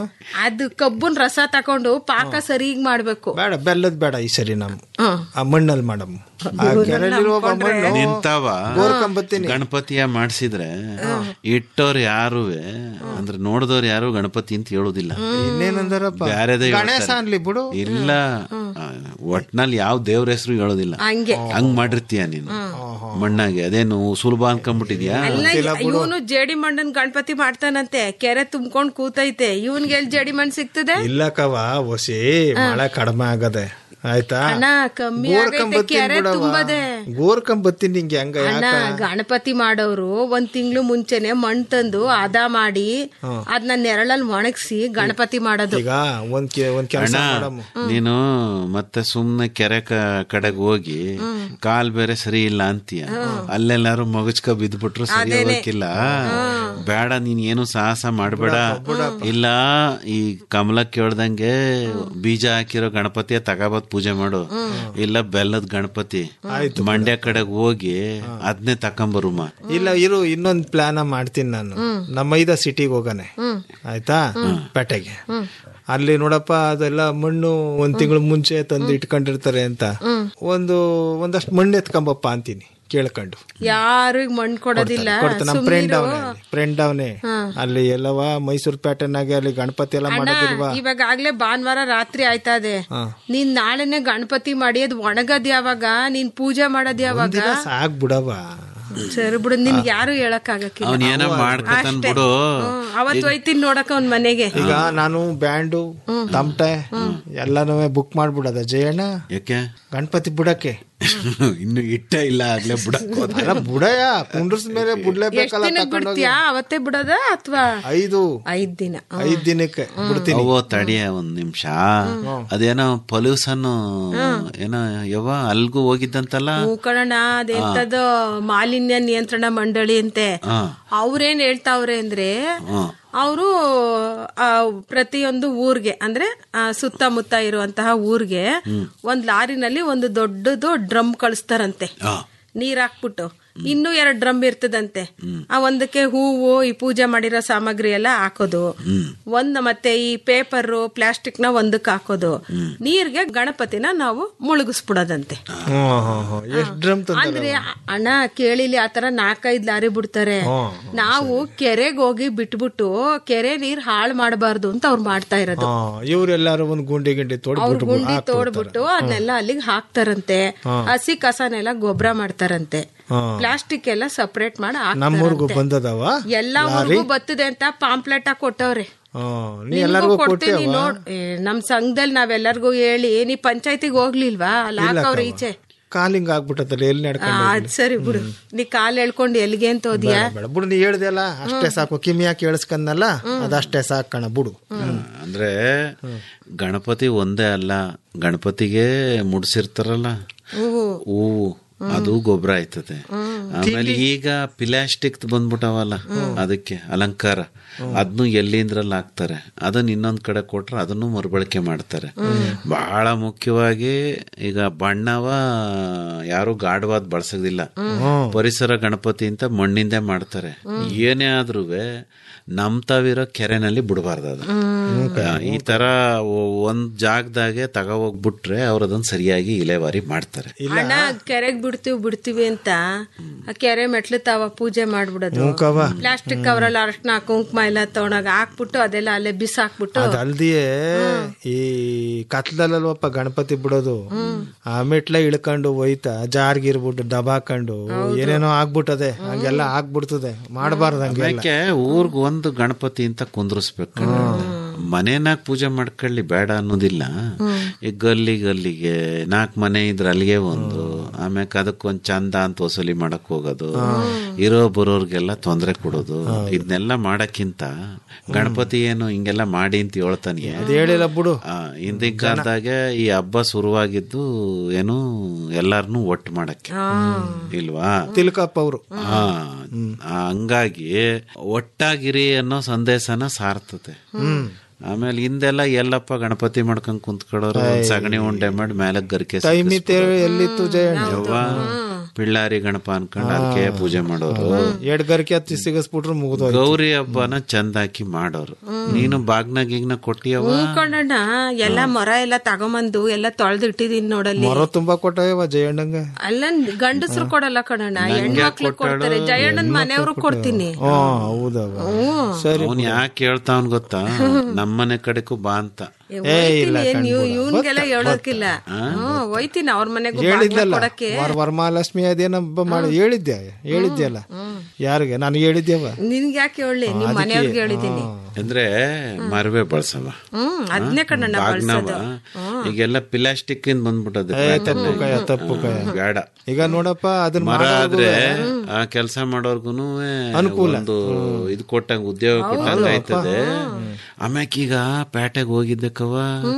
S14: ಅದು ಕಬ್ಬನ್ ರಸ ತಕೊಂಡು ಪಾಕ ಸರಿಗ್ ಮಾಡ್ಬೇಕು
S12: ಬೇಡ ಬೆಲ್ಲದ್ ಬೇಡ ಈ ಸರಿ ನಮ್ ಆ ಮಣ್ಣಲ್ಲಿ ಮಾಡಮ್ ಆ ಕೆರೆಲಿರುವ ಮಣ್ಣು
S13: ನಿಂತಾವ
S12: ಗೋರ್ಕೊಂಬತ್ತೀನಿ
S13: ಗಣಪತಿಯ ಮಾಡ್ಸಿದ್ರೆ ಇಟ್ಟೋರ್ ಯಾರುವೆ ಅಂದ್ರೆ ನೋಡಿದವ್ರು ಯಾರು ಗಣಪತಿ ಅಂತ ಹೇಳುದಿಲ್ಲ
S12: ಇನ್ನೇನಂದಾರಪ್ಪ
S13: ಬ್ಯಾರೆದೇ
S12: ಗಣೇಶ
S13: ಹೇಳ್ತಾರೆ.
S12: ಅನ್ಲಿ ಬಿಡು
S13: ಇಲ್ಲ ಆ, ಒಟ್ನಲ್ಲಿ ಯಾವ ದೇವ್ರ ಹೆಸರು ಹೇಳೋದಿಲ್ಲ
S14: ಹಂಗೆ
S13: ಹಂಗ್ ಮಾಡಿರ್ತೀಯ ನೀನು ಮಣ್ಣಾಗೆ ಅದೇನು ಸುಲಭ ಅನ್ಕೊಂಡ್ಬಿಟ್ಟಿದ್ಯಾ
S14: ಅಲ್ಲ ಇವನು ಜೇಡಿ ಮಣ್ಣನ್ ಗಣಪತಿ ಮಾಡ್ತಾನಂತೆ ಕೆರೆ ತುಂಬ್ಕೊಂಡ್ ಕೂತೈತೆ ಇವನ್ಗೆ ಎಲ್ ಜೇಡಿ ಮಣ್ಣ್ ಸಿಗ್ತದೆ
S12: ಇಲ್ಲಕವ ಒಸಿ ಮಳೆ ಕಡಿಮೆ ಆಗದೆ ಆಯ್ತಾ
S14: ಅಣ್ಣ ಕಮ್ಮಿ ಆಗೈತೆ ಕೆರೆ ತುಂಬದೆ
S12: ಗೋರ್ಕೊಂಬತ್ತೀನಿ ನಿಂಗೆ ಹಂಗ
S14: ಅಣ್ಣ
S12: ಯಾಕ
S14: ಗಣಪತಿ ಮಾಡೋರು ಒಂದ್ ತಿಂಗಳು ಮುಂಚೆನೆ ಮಣ್ ತಂದು ಅದ ಮಾಡಿ ಅದನ್ನ ನೆರಳಲ್ಲಿ ಒಣಗಿಸಿ ಗಣಪತಿ ಮಾಡೋದು
S12: ಈಗ ಒಂದ್ ಕೆ- ಒಂದ್ ಕೆಲಸ
S13: ಅಣ್ಣ
S12: ಮಾಡಮ್
S13: ನೀನು ಮತ್ತೆ ಸುಮ್ನೆ ಕೆರೆ ಕ- ಕಡೆಗ್ ಹೋಗಿ ಕಾಲ್ ಬೇರೆ ಸರಿ ಇಲ್ಲ ಅಂತೀಯ ಅಲ್ಲೆಲ್ಲಾರು ಮಗಚ್ಕ ಬಿದ್ಬಿಟ್ರು ಸರಿ ಹೋಗಕ್ಕಿಲ್ಲ ಬೇಡ ನೀನ್ ಏನು ಸಾಹಸ ಮಾಡ್ಬೇಡ ಇಲ್ಲ ಈ ಕಮಲ ಕೇಳ್ದಂಗೆ ಬೀಜ ಹಾಕಿರೋ ಗಣಪತಿಯ ತಗೋಬತ್ ಪೂಜೆ ಮಾಡು ಇಲ್ಲ ಬೆಲ್ಲದ ಗಣಪತಿ ಮಂಡ್ಯ ಕಡೆಗ್ ಹೋಗಿ ಅದ್ನೇ ತಕೊಂಬರುಮ
S12: ಇಲ್ಲ ಇರು ಇನ್ನೊಂದ್ ಪ್ಲಾನ ಮಾಡ್ತೀನಿ ನಾನು ನಮ್ಮ ಐದ ಸಿಟಿಗೆ ಹೋಗಾನೆ ಆಯ್ತಾ ಪೇಟೆಗೆ ಅಲ್ಲಿ ನೋಡಪ್ಪ ಅದೆಲ್ಲ ಮಣ್ಣು ಒಂದ್ ತಿಂಗಳು ಮುಂಚೆ ತಂದು ಇಟ್ಕೊಂಡಿರ್ತಾರೆ ಅಂತ ಒಂದು ಒಂದಷ್ಟು ಮಣ್ಣು ಎತ್ಕೊಂಬಪ್ಪ ಅಂತೀನಿ ಕೇಳ್ಕೊಂಡು
S14: ಯಾರಿಗ್ ಮಣ್ ಕೊಡೋದಿಲ್ಲ
S12: ಕೊಡ್ತಾ ನಮ್ ಫ್ರೆಂಡ್
S14: ಸುಮ್ನಿರು.
S12: ಅವನೇ ಫ್ರೆಂಡ್ ಅವನೇ ಅಲ್ಲಿ ಎಲ್ಲವ ಮೈಸೂರು ಪ್ಯಾಟರ್ನಾಗೆ ಅಲ್ಲಿ ಗಣಪತಿ ಎಲ್ಲ
S14: ಅಣ್ಣ
S12: ಮಾಡೋದಿಲ್ವಾ
S14: ಇವಾಗ ಆಗ್ಲೇ ಭಾನುವಾರ ರಾತ್ರಿ ಆಯ್ತದೆ ನೀನ್ ನಾಳೆನೆ ಗಣಪತಿ ಮಾಡಿ ಅದ್ ಒಣಗದ್ ಯಾವಾಗ ನೀನ್ ಪೂಜೆ ಮಾಡೋದ್ ಯಾವಾಗ
S12: ಸಾಕ್ ಬಿಡವ
S14: ಸರಿ ಬಿಡು ನಿನ್ಗೆ ಯಾರು ಹೇಳಕ್ ಆಗಕ್ಕಿಲ್ಲ
S13: ಅವ್ನ್ ಏನೋ ಮಾಡ್ಕೊತಾನ್ ಬಿಡು
S14: ಅವತ್ ಹೋಯ್ತೀನಿ ನೋಡಕ್ ಅವ್ನ್ ಮನೆಗೆ
S12: ಈಗ ನಾನು ಬ್ಯಾಂಡು ತಮಟೆ ಎಲ್ಲಾನು ಬುಕ್ ಮಾಡ್ಬಿಡದ ಜಯಣ್ಣ
S13: ಯಾಕೆ
S12: ಗಣಪತಿ ಬುಡಕ್ಕೆ
S13: ಇನ್ನು ಇಟ್ಟ ಇಲ್ಲ ಆಗ್ಲೇ ಬಿಡಕ್ ಹೋದ
S12: ಅಲ್ಲ ಬುಡಯ ಕುಂಡ್ರಸ್ ಮೇಲೆ
S14: ಎಷ್ಟ್
S12: ಬಿಡ್ಲೇಬೇಕಲ್ಲ
S14: ದಿನ
S12: ತಕೊಂಡೋಗಿ
S14: ಬಿಡ್ತೀಯಾ ಅವತ್ತೇ ಬಿಡೋದ ಅಥವಾ
S12: ಐದು
S14: ಐದ್ ದಿನ
S12: ಐದ್ ದಿನಕ್ಕೆ ಬಿಡ್ತೀನಿ
S13: ಅವೋ ತಡಿಯ ಒಂದ್ ನಿಮಿಷ ಅದೇನೋ ಪೊಲ್ಯೂಷನ್ ಏನೋ ಯಾವ ಅಲ್ಗೂ ಹೋಗಿದ್ದಂತಲ್ಲ
S14: ಹ್ಞೂ ಕಣಣ್ಣ ಅದೆಂತದ ಮಾಲಿನ್ಯ ನಿಯಂತ್ರಣ ಮಂಡಳಿ ಅಂತೆ
S13: ಹಾ.
S14: ಅವ್ರೇನ್ ಹೇಳ್ತಾವ್ರೆ ಅಂದ್ರೆ
S13: ಹ್ಮ್.
S14: ಅವರು ಪ್ರತಿಯೊಂದು ಊರ್ಗೆ ಅಂದ್ರೆ ಆ, ಸುತ್ತಮುತ್ತ ಇರುವಂತಹ ಊರ್ಗೆ ಒಂದ್ ಲಾರಿನಲ್ಲಿ ಒಂದು ದೊಡ್ಡದು ಡ್ರಮ್ ಕಳಿಸ್ತಾರಂತೆ ನೀರ್ ಹಾಕ್ಬಿಟ್ಟು ಇನ್ನೂ ಎರಡ್ ಡ್ರಮ್ ಇರ್ತದಂತೆ ಆ ಒಂದಕ್ಕೆ ಹೂವು ಈ ಪೂಜೆ ಮಾಡಿರೋ ಸಾಮಗ್ರಿ ಎಲ್ಲ ಹಾಕೋದು ಒಂದ್ ಮತ್ತೆ ಈ ಪೇಪರ್ ಪ್ಲಾಸ್ಟಿಕ್ ನ ಒಂದಕ್ಕೆ ಹಾಕೋದು ನೀರ್ಗೆ ಗಣಪತಿನ ನಾವು ಮುಳುಗಿಸ್ಬಿಡೋದಂತೆ
S12: ಎಷ್ಟ್ ಡ್ರಮ್
S14: ಅಂದ್ರೆ ಅಣ್ಣ ಕೇಳಿಲಿ ಆತರ ನಾಲ್ಕೈದ್ ಲಾರಿ ಬಿಡ್ತಾರೆ ನಾವು ಕೆರೆಗೆ ಹೋಗಿ ಬಿಟ್ಬಿಟ್ಟು ಕೆರೆ ನೀರ್ ಹಾಳು ಮಾಡಬಾರ್ದು ಅಂತ ಅವ್ರು ಮಾಡ್ತಾ ಇರೋದು
S12: ಇವ್ರೆಲ್ಲಾರು ಒಂದ್ ಗುಂಡಿ ಗಿಂಡಿ ತೋಡ್
S14: ಅವ್ರ
S12: ಬಿಟ್ಟು
S14: ಗುಂಡಿ ತೋಡ್ಬಿಟ್ಟು ಅದನ್ನೆಲ್ಲ ಅಲ್ಲಿಗೆ ಹಾಕ್ತಾರಂತೆ ಹಸಿ ಕಸನೆಲ್ಲ ಗೊಬ್ಬರ ಮಾಡ್ತಾರಂತೆ ಪ್ಲಾಸ್ಟಿಕ್ ಎಲ್ಲ ಸಪರೇಟ್ ಮಾಡಿ
S12: ನಮ್ಮೂರ್ಗು
S14: ಹಾಕ್ತಾರಂತೆ.
S12: ಬಂದದವ
S14: ಎಲ್ಲಾ ಊರಿಗೂ ಬರ್ತದೆ ಅಂತ ಪಾಂಪ್ಲೆಟ್ ಹಾಕಿ ಕೊಟ್ಟವ್ರೆ
S12: ಹ್ಮ್. ನೀ
S14: ನಿನ್ಗೂ
S12: ಎಲ್ಲಾರ್ಗು
S14: ಕೊಡ್ತೀನಿ
S12: ಕೊಟ್ಟಿಯವ
S14: ನೋಡ್ ಏ, ನಮ್ ಸಂಘದಲ್ಲಿ ನಾವೆಲ್ಲರಿಗೂ ಹೇಳಿ ನೀ ಪಂಚಾಯತಿಗೆ ಹೋಗ್ಲಿಲ್ವಾ ಅಲ್ಲಿ ಹಾಕವ್ರೆ ಈಚೆ
S12: ಕಾಲಿಂಗ್ ಆಗ್ಬಿಟ್ಟತ್ತಲ್ಲ ಎಲ್ಲಿ
S14: ಆ,
S12: ನಡ್ಕೊಂಡು
S14: ಅದ್ ಸರಿ ಬಿಡು ನೀ ಕಾಲ್ ಹೇಳ್ಕೊಂಡು ಎಲ್ಲಿಗೆ ಅಂತ ಹೋದ್ಯಾ
S12: ಬೇಡ ಬಿಡು ನೀ ಹೇಳ್ದೆಲ್ಲ ಅಷ್ಟೇ ಸಾಕು ಕಿಮಿಯಾ ಕೇಳಿಸ್ಕಂದಲ್ಲ ಅದಷ್ಟೇ ಸಾಕಣ ಬಿಡು
S13: ಅಂದ್ರೆ ಗಣಪತಿ ಒಂದೇ ಅಲ್ಲ ಗಣಪತಿಗೆ ಮುಡ್ಸಿರ್ತಾರಲ್ಲ ಹೂವು ಅದು ಗೊಬ್ಬರ ಆಯ್ತದೆ ಆಮೇಲೆ ಈಗ ಪ್ಲಾಸ್ಟಿಕ್ ಬಂದ್ಬಿಟ್ಟವಲ್ಲ ಅದಕ್ಕೆ ಅಲಂಕಾರ ಅದನ್ನು ಎಲ್ಲಿಂದ್ರಲ್ಲಿ ಹಾಕ್ತಾರೆ ಅದನ್ನ ಇನ್ನೊಂದ್ ಕಡೆ ಕೊಟ್ರೆ ಅದನ್ನು ಮರುಬಳಕೆ ಮಾಡ್ತಾರೆ ಬಹಳ ಮುಖ್ಯವಾಗಿ ಈಗ ಬಣ್ಣವ ಯಾರು ಗಾಢವಾದ ಬಳಸೋದಿಲ್ಲ ಪರಿಸರ ಗಣಪತಿ ಅಂತ ಮಣ್ಣಿಂದ ಮಾಡ್ತಾರೆ ಏನೇ ಆದ್ರೂ ನಮ್ ತಾವಿರೋ ಕೆರೆನಲ್ಲಿ ಬಿಡಬಾರ್ದು ಅದು ಆ, ಈ ತರ ಒ- ಒಂದ್ ಜಾಗದಾಗೆ ತಗೋಗ್ಬಿಟ್ರೆ ಅವ್ರು ಅದನ್ನ ಸರಿಯಾಗಿ ಇಲೆವಾರಿ ಮಾಡ್ತಾರೆ
S14: ಅಣ್ಣ ಕೆರೆಗ್ ಬಿಡ್ತೀವಿ ಬಿಡ್ತೀವಿ ಅಂತ ಆ ಕೆರೆ ಮೆಟ್ಲು ತಾವ ಪೂಜೆ ಮಾಡ್ಬಿಡೋದು
S12: ಮೂಕವ.
S14: ಪ್ಲಾಸ್ಟಿಕ್ ಕವರಲ್ಲಿ ಅರಶಿನ ಕುಂಕುಮ ಎಲ್ಲ ತಗೊಂಡಾಗ ಹಾಕ್ಬಿಟ್ಟು ಅದೆಲ್ಲ ಅಲ್ಲೇ ಬಿಸಾಕ್ಬಿಟ್ಟು
S12: ಅದಲ್ದಿಯೇ ಈ ಕತ್ಲಲ್ಲಲ್ವಪ್ಪ ಗಣಪತಿ ಬಿಡೋದು ಆ ಮೆಟ್ಲ ಇಳ್ಕೊಂಡು ಹೋಯ್ತಾ ಜಾರ್ಗಿರ್ಬಿಟ್ಟು ದಬಾಕೊಂಡು ಏನೇನೋ ಆಗ್ಬಿಟ್ಟದೆ ಹಂಗೆಲ್ಲ ಆಗ್ಬಿಡ್ತದೆ ಮಾಡಬಾರ್ದು ಹಂಗೆಲ್ಲ
S13: ಅದಕ್ಕೆ ಊರ್ಗ್ ಒಂದು ಗಣಪತಿ ಅಂತ ಕುಂದ್ರಿಸ್ಬೇಕು ಮನೆನಾಗ ಪೂಜೆ ಮಾಡ್ಕೊಳ್ಳಿ ಬೇಡ ಅನ್ನೋದಿಲ್ಲ ಈಗ ಗಲ್ಲಿ ಗಲ್ಲಿಗೆ ನಾಲ್ಕು ಮನೆ ಇದ್ರೆ ಅಲ್ಲಿಗೆ ಒಂದು ಆಮ್ಯಾಕ ಅದಕ್ಕೊಂದ್ ಚಂದ ಅಂತ ವಸೂಲಿ ಮಾಡಕ್ ಹೋಗೋದು ಇರೋ ಬರೋರ್ಗೆಲ್ಲ ತೊಂದರೆ ಕೊಡೋದು ಇದನ್ನೆಲ್ಲ ಮಾಡಕ್ಕಿಂತ ಗಣಪತಿ ಏನು ಹಿಂಗೆಲ್ಲ ಮಾಡಿ ಅಂತ ಹೇಳ್ತಾನೆ
S12: ಹೇಳಿಲ್ಲ ಬಿಡು
S13: ಆ, ಹಿಂದಿನ ಕಾಲದಾಗೆ ಈ ಹಬ್ಬ ಶುರುವಾಗಿದ್ದು ಏನು ಎಲ್ಲಾರನು ಒಟ್ಟು ಮಾಡಕ್ಕೆ ಇಲ್ವಾ
S12: ತಿಲ್ಕಪ್ಪ ಅವರು
S13: ಹಾ ಆ, ಹಂಗಾಗಿ ಒಟ್ಟಾಗಿರಿ ಅನ್ನೋ ಸಂದೇಶನ ಸಾರ್ತತೆ ಆಮೇಲೆ ಹಿಂದೆಲ್ಲ ಎಲ್ಲಪ್ಪ ಗಣಪತಿ ಮಾಡ್ಕೊಂಡ್ ಕುಂತ್ಕೊಳ್ಳೋರು ಒಂದ್ ಸಗಣಿ ಉಂಡೆ ಮಾಡಿ ಮೇಲೆ ಗರಿಕೆ
S12: ಟೈಮ್ ಇತ್ತು ಎಲ್ಲಿತ್ತು ಜಯಣ್ಣ
S13: ಯವ್ವ ಪಿಳ್ಳಾರಿ ಗಣಪ ಅನ್ಕೊಂಡು ಅದಕ್ಕೆ ಪೂಜೆ ಮಾಡೋರು
S12: ಎರಡ್ ಗರಿಕೆ ಹತ್ತಿ ಸಿಗಸ್ಬಿಟ್ರು ಮುಗಿದೋಯ್ತು
S13: ಗೌರಿ ಹಬ್ಬನ ಚಂದ ಹಾಕಿ ಮಾಡೋರು ನೀನು ಬಾಗ್ನ ಗೀಗ್ನ ಕೊಟ್ಟಿಯವ
S14: ಹೂಕೊಂಡಣ್ಣ ಎಲ್ಲ ಮರ ಎಲ್ಲ ತಗೊಂಬಂದು ಎಲ್ಲ ತೊಳ್ದು ಇಟ್ಟಿದೀನಿ ನೋಡಲ್ಲಿ
S12: ಮರ ತುಂಬಾ ಕೊಟ್ಟವ ಜಯಣ್ಣಂಗೆ
S14: ಅಲ್ಲ ಗಂಡಸ್ರು ಕೊಡಲ್ಲ ಕಣಣ್ಣ ಹೆಣ್ಮಕ್ಳು ಕೊಡ್ತಾರೆ ಜಯಣ್ಣನ್ ಮನೆಯವ್ರು ಕೊಡ್ತೀನಿ
S12: ಹಾ ಹೌದವ ಸರಿ
S13: ಅವನ್ ಯಾಕೆ ಹೇಳ್ತಾವನ್ ಗೊತ್ತಾ ನಮ್ಮನೆ ಕಡೆಗೂ ಬಾ ಅಂತ
S12: ಏ ಇಲ್ಲ
S14: ನೀವು ಇವನ್ಗೆಲ್ಲ ಹೇಳೋಕಿಲ್ಲ ಹ್ಮ್ ಹೋಯ್ತೀನಿ ಅವ್ರ ಮನೆಗೂ ಬಾಗ್ಲ
S12: ಹೇಳಿದ್ದಲ್ಲ
S14: ಕೊಡಕ್ಕೆ
S12: ವರ- ವರಮಹಾಲಕ್ಷ್ಮಿ ಅದೇನಪ್ಪ ಮಾಡಿ ಹೇಳಿದ್ದೆ ಹೇಳಿದ್ಯಲ್ಲ ಯಾರಿಗೆ ನಾನು ಹೇಳಿದ್ಯವ
S14: ನಿನ್ಗೆ ಯಾಕೆ ಹೇಳಿ ನಿಮ್ ಮನೆಯವ್ರಿಗೆ ಹೇಳಿದೀನಿ
S13: ಅಂದ್ರೆ ಮರವೆ ಬಳಸವ
S14: ಹ್ಮ್ ಅದ್ನೇ ಕಣ್ಣಣ್ಣ
S13: ಬಾಗ್ನವ
S14: ಬಳಸೋದು
S13: ಈಗೆಲ್ಲ ಪ್ಲಾಸ್ಟಿಕ್ ಇಂದ ಬಂದ್ಬಿಟ್ಟದೆ
S12: ತಪ್ಪು ಕಯ ತಪ್ಪು ಕಯ
S13: ಬೇಡ
S12: ಈಗ ನೋಡಪ್ಪ ಅದನ್ನ
S13: ಮರ
S12: ಮಾಡೋರ್ಗು
S13: ಆದ್ರೆ ಆ ಕೆಲಸ ಮಾಡೋರ್ಗುನು
S12: ಅನುಕೂಲ.
S13: ಒಂದು ಇದು ಕೊಟ್ಟಂಗ ಉದ್ಯೋಗ ಕೊಟ್ಟಂಗ ಆಯ್ತದೆ ಆಮ್ಯಾಕ ಈಗ ಪೇಟೆಗೆ ಹೋಗಿದ್ದಕ್ಕವ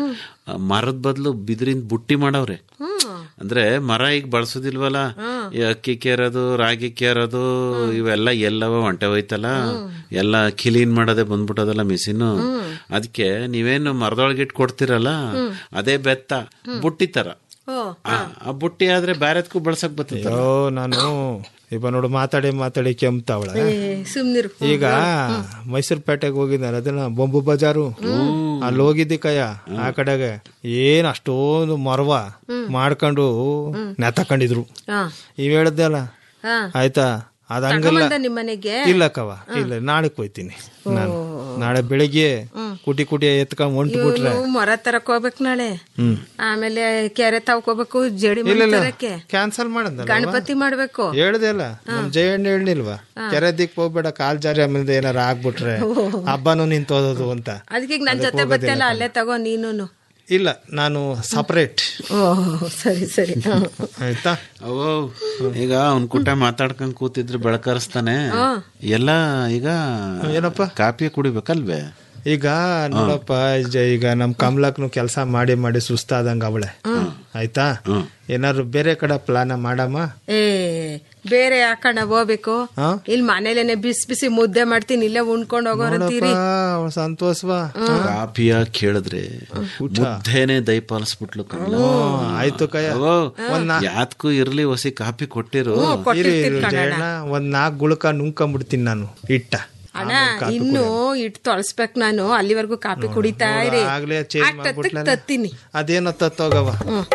S13: ಮರದ ಬದಲು ಬಿದ್ರಿಂದ ಬುಟ್ಟಿ ಮಾಡವ್ರೆ ಅಂದ್ರೆ ಮರ ಈಗ ಬಳಸೋದಿಲ್ವಲ್ಲ ಈ ಅಕ್ಕಿ ಕೇರೋದು ರಾಗಿ ಕೇರೋದು ಇವೆಲ್ಲ ಎಲ್ಲವ ಹೊಂಟೆ ಹೋಯ್ತಲ್ಲ ಎಲ್ಲ ಕ್ಲೀನ್ ಮಾಡೋದೇ ಬಂದ್ಬಿಟ್ಟದಲ್ಲ ಮಿಷಿನ್ ಅದಕ್ಕೆ ನೀವೇನು ಮರದೊಳಗೆ ಇಟ್ಟು ಕೊಡ್ತಿರಲ್ಲ ಅದೇ ಬೆತ್ತ ಬುಟ್ಟಿ ತರ
S14: ಓ
S13: ಆ, ಆ ಬುಟ್ಟಿ ಆದ್ರೆ ಬ್ಯಾರೆದ್ಕೂ ಬಳಸಕ್ ಬರ್ತದೆ
S12: ಅಯ್ಯೋ ನಾನು ಇವ ನೋಡು ಮಾತಾಡಿ ಮಾತಾಡಿ ಕೆಮ್ತಾವಳ
S14: ಏ, ಸುಮ್ನಿರು
S12: ಈಗ ಮೈಸೂರು ಪೇಟೆಗೆ ಹೋಗಿದ್ದಾರೆ ಅದನ್ನ ಬೊಂಬು ಬಜಾರು ಅಲ್ಲಿ ಹೋಗಿದ್ದಿ ಕಯ್ಯ ಆ ಕಡೆಗೆ ಏನ್ ಅಷ್ಟೊಂದು ಮರವ ಮಾಡ್ಕೊಂಡು ನೆತಕೊಂಡಿದ್ರು
S14: ಹಾ
S12: ಇವ್ ಹೇಳ್ದೆ ಅಲ್ಲ
S14: ಹಾ
S12: ಆಯ್ತಾ ಅದ ಹಂಗಿಲ್ಲ
S14: ತಗೊಂಬಂದ ನಿಮ್ ಮನೆಗೆ
S12: ಇಲ್ಲ ಕವ ಇಲ್ಲ ನಾಳೆಕ್ ಹೋಯ್ತೀನಿ ನಾನು
S14: ಓ
S12: ನಾಳೆ ಬೆಳಿಗ್ಗೆ ಕುಟಿ ಕುಟಿ ಎತ್ಕೊಂಡ್ ಹೊಂಟು ಬಿಟ್ರೆ
S14: ಇವನು ಮೊರ ತರಕ್ ಹೋಗ್ಬೇಕು ನಾಳೆ
S12: ಹ್ಮ್
S14: ಆಮೇಲೆ ಕೆರೆ ತವ್ಕೋಬೇಕು ಜಡಿ
S12: ಇಲ್ಲ ಇಲ್ಲ
S14: ತರಕ್ಕೆ
S12: ಕ್ಯಾನ್ಸಲ್ ಮಾಡಂದಲ್ಲ
S14: ಗಣಪತಿ ಮಾಡ್ಬೇಕು
S12: ಹೇಳ್ದೆ ಅಲ್ಲ ನಮ್ ಜಯಣ್ಣ ಹೇಳಿಲ್ವಾ ಕೆರೆ ದಿಕ್ ಹೋಗ್ಬೇಡ ಕಾಲ್ ಜಾರಿ ಆಮೇಲೆ ಏನಾರ ಆಗ್ಬಿಟ್ರೆ ಹಬ್ಬನೂ ನಿಂತೋದದು ಅಂತ
S14: ಅದಕ್ಕೆ ಈಗ ನನ್
S12: ಅದಕ್ಕೆ
S14: ಜೊತೆ
S12: ಹೋಗೋದಿಲ್ಲ
S14: ಬರ್ತಿಯಲ್ಲ ಅಲ್ಲೇ ತಗೋ ನೀನು
S12: ಇಲ್ಲ ನಾನು ಸಪರೇಟ್
S14: ಓಹ್ ಸರಿ ಸರಿ ಹ್ಮ್.
S12: ಆಯ್ತಾ
S13: ಅವೋ ಈಗ ಅವ್ನ್ ಕುಟ ಮಾತಾಡ್ಕೊಂಡ್ ಕೂತಿದ್ರೆ ಬೆಳಕರಿಸ್ತಾನೆ
S14: ಹಾ.
S13: ಎಲ್ಲ ಈಗ
S12: ಏನಪ್ಪ
S13: ಕಾಪಿ ಕುಡಿಬೇಕಲ್ವೇ
S12: ಈಗ ನೋಡಪ್ಪ ಜ- ಈಗ ನಮ್ ಕಮಲಕ್ನು ಕೆಲಸ ಮಾಡಿ ಮಾಡಿ ಸುಸ್ತಾದಂಗ ಅವಳೆ ಆಯ್ತಾ ಏನಾದ್ರು ಬೇರೆ ಕಡೆ ಪ್ಲಾನ ಮಾಡಮ್ಮ
S14: ಏ ಬೇರೆ ಯಾಕಣ್ಣ ಹೋಗ್ಬೇಕು
S12: ಹಾ?
S14: ಇಲ್ಲಿ ಮನೇಲೇನೆ ಬಿಸಿ ಬಿಸಿ ಮುದ್ದೆ ಮಾಡ್ತೀನಿ ಇಲ್ಲೇ ಉಣ್ಕೊಂಡ್ ಹೋಗೋರಂತೀರಿ
S12: ನೋಡಪ್ಪ, ಸಂತೋಷವಾ
S13: ಕಾಪಿಯ ಕೇಳಿದ್ರೆ ಮುದ್ದೇನೆ ದಯಪಾಲಿಸ್ಬಿಟ್ಲು ಕಣ್ಣ
S12: ಆಯ್ತು ಕಯ್ಯ
S13: ಅವೋ,
S12: ಒಂದ್ ನಾ-
S13: ಯಾತ್ಗೂ ಇರ್ಲಿ ಹೊಸಿ ಕಾಪಿ ಕೊಟ್ಟಿರು
S12: ಇರಿ ಇರಿ ಜಯಣ್ಣ ಒಂದ್ ನಾಲ್ಕು ಗುಳಕ ನುಂಗ್ಕೊಂಡ್ಬಿಡ್ತೀನಿ ನಾನು ಇಟ್ಟ
S14: ಅಣ್ಣ ಇನ್ನು ಇಟ್ಟು ತೊಳಸ್ಬೇಕು ನಾನು ಅಲ್ಲಿವರೆಗೂ ಕಾಪಿ ಕುಡಿತಾ ಇರಿ
S12: ಆಗ್ಲೇ ಚೇಂಜ್
S14: ಅಷ್ಟೊತ್ತಿಗ್
S12: ಮಾಡ್ಬಿಟ್ಲಲ್ಲ
S14: ತತ್ತೀನಿ
S12: ಅದೇನೋ ತತ್ತೋಗವ
S14: ಹ್ಮ್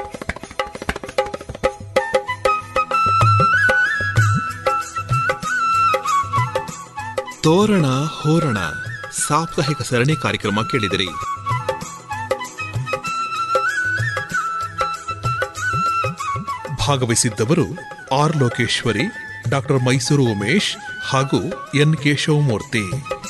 S4: ತೋರಣ ಹೋರಣ ಸಾಪ್ತಾಹಿಕ ಸರಣಿ ಕಾರ್ಯಕ್ರಮ ಕೇಳಿದಿರಿ ಭಾಗವಹಿಸಿದ್ದವರು ಆರ್ ಲೋಕೇಶ್ವರಿ ಡಾಕ್ಟರ್ ಮೈಸೂರು ಉಮೇಶ್ ಹಾಗೂ ಎನ್ ಕೇಶವಮೂರ್ತಿ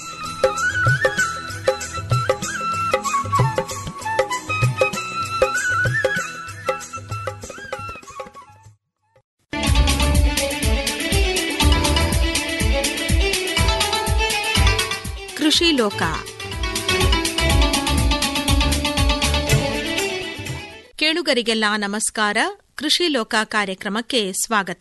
S15: ಕೃಷಿ ಲೋಕ ಕೇಳುಗರಿಗೆಲ್ಲ ನಮಸ್ಕಾರ ಕೃಷಿ ಲೋಕ ಕಾರ್ಯಕ್ರಮಕ್ಕೆ ಸ್ವಾಗತ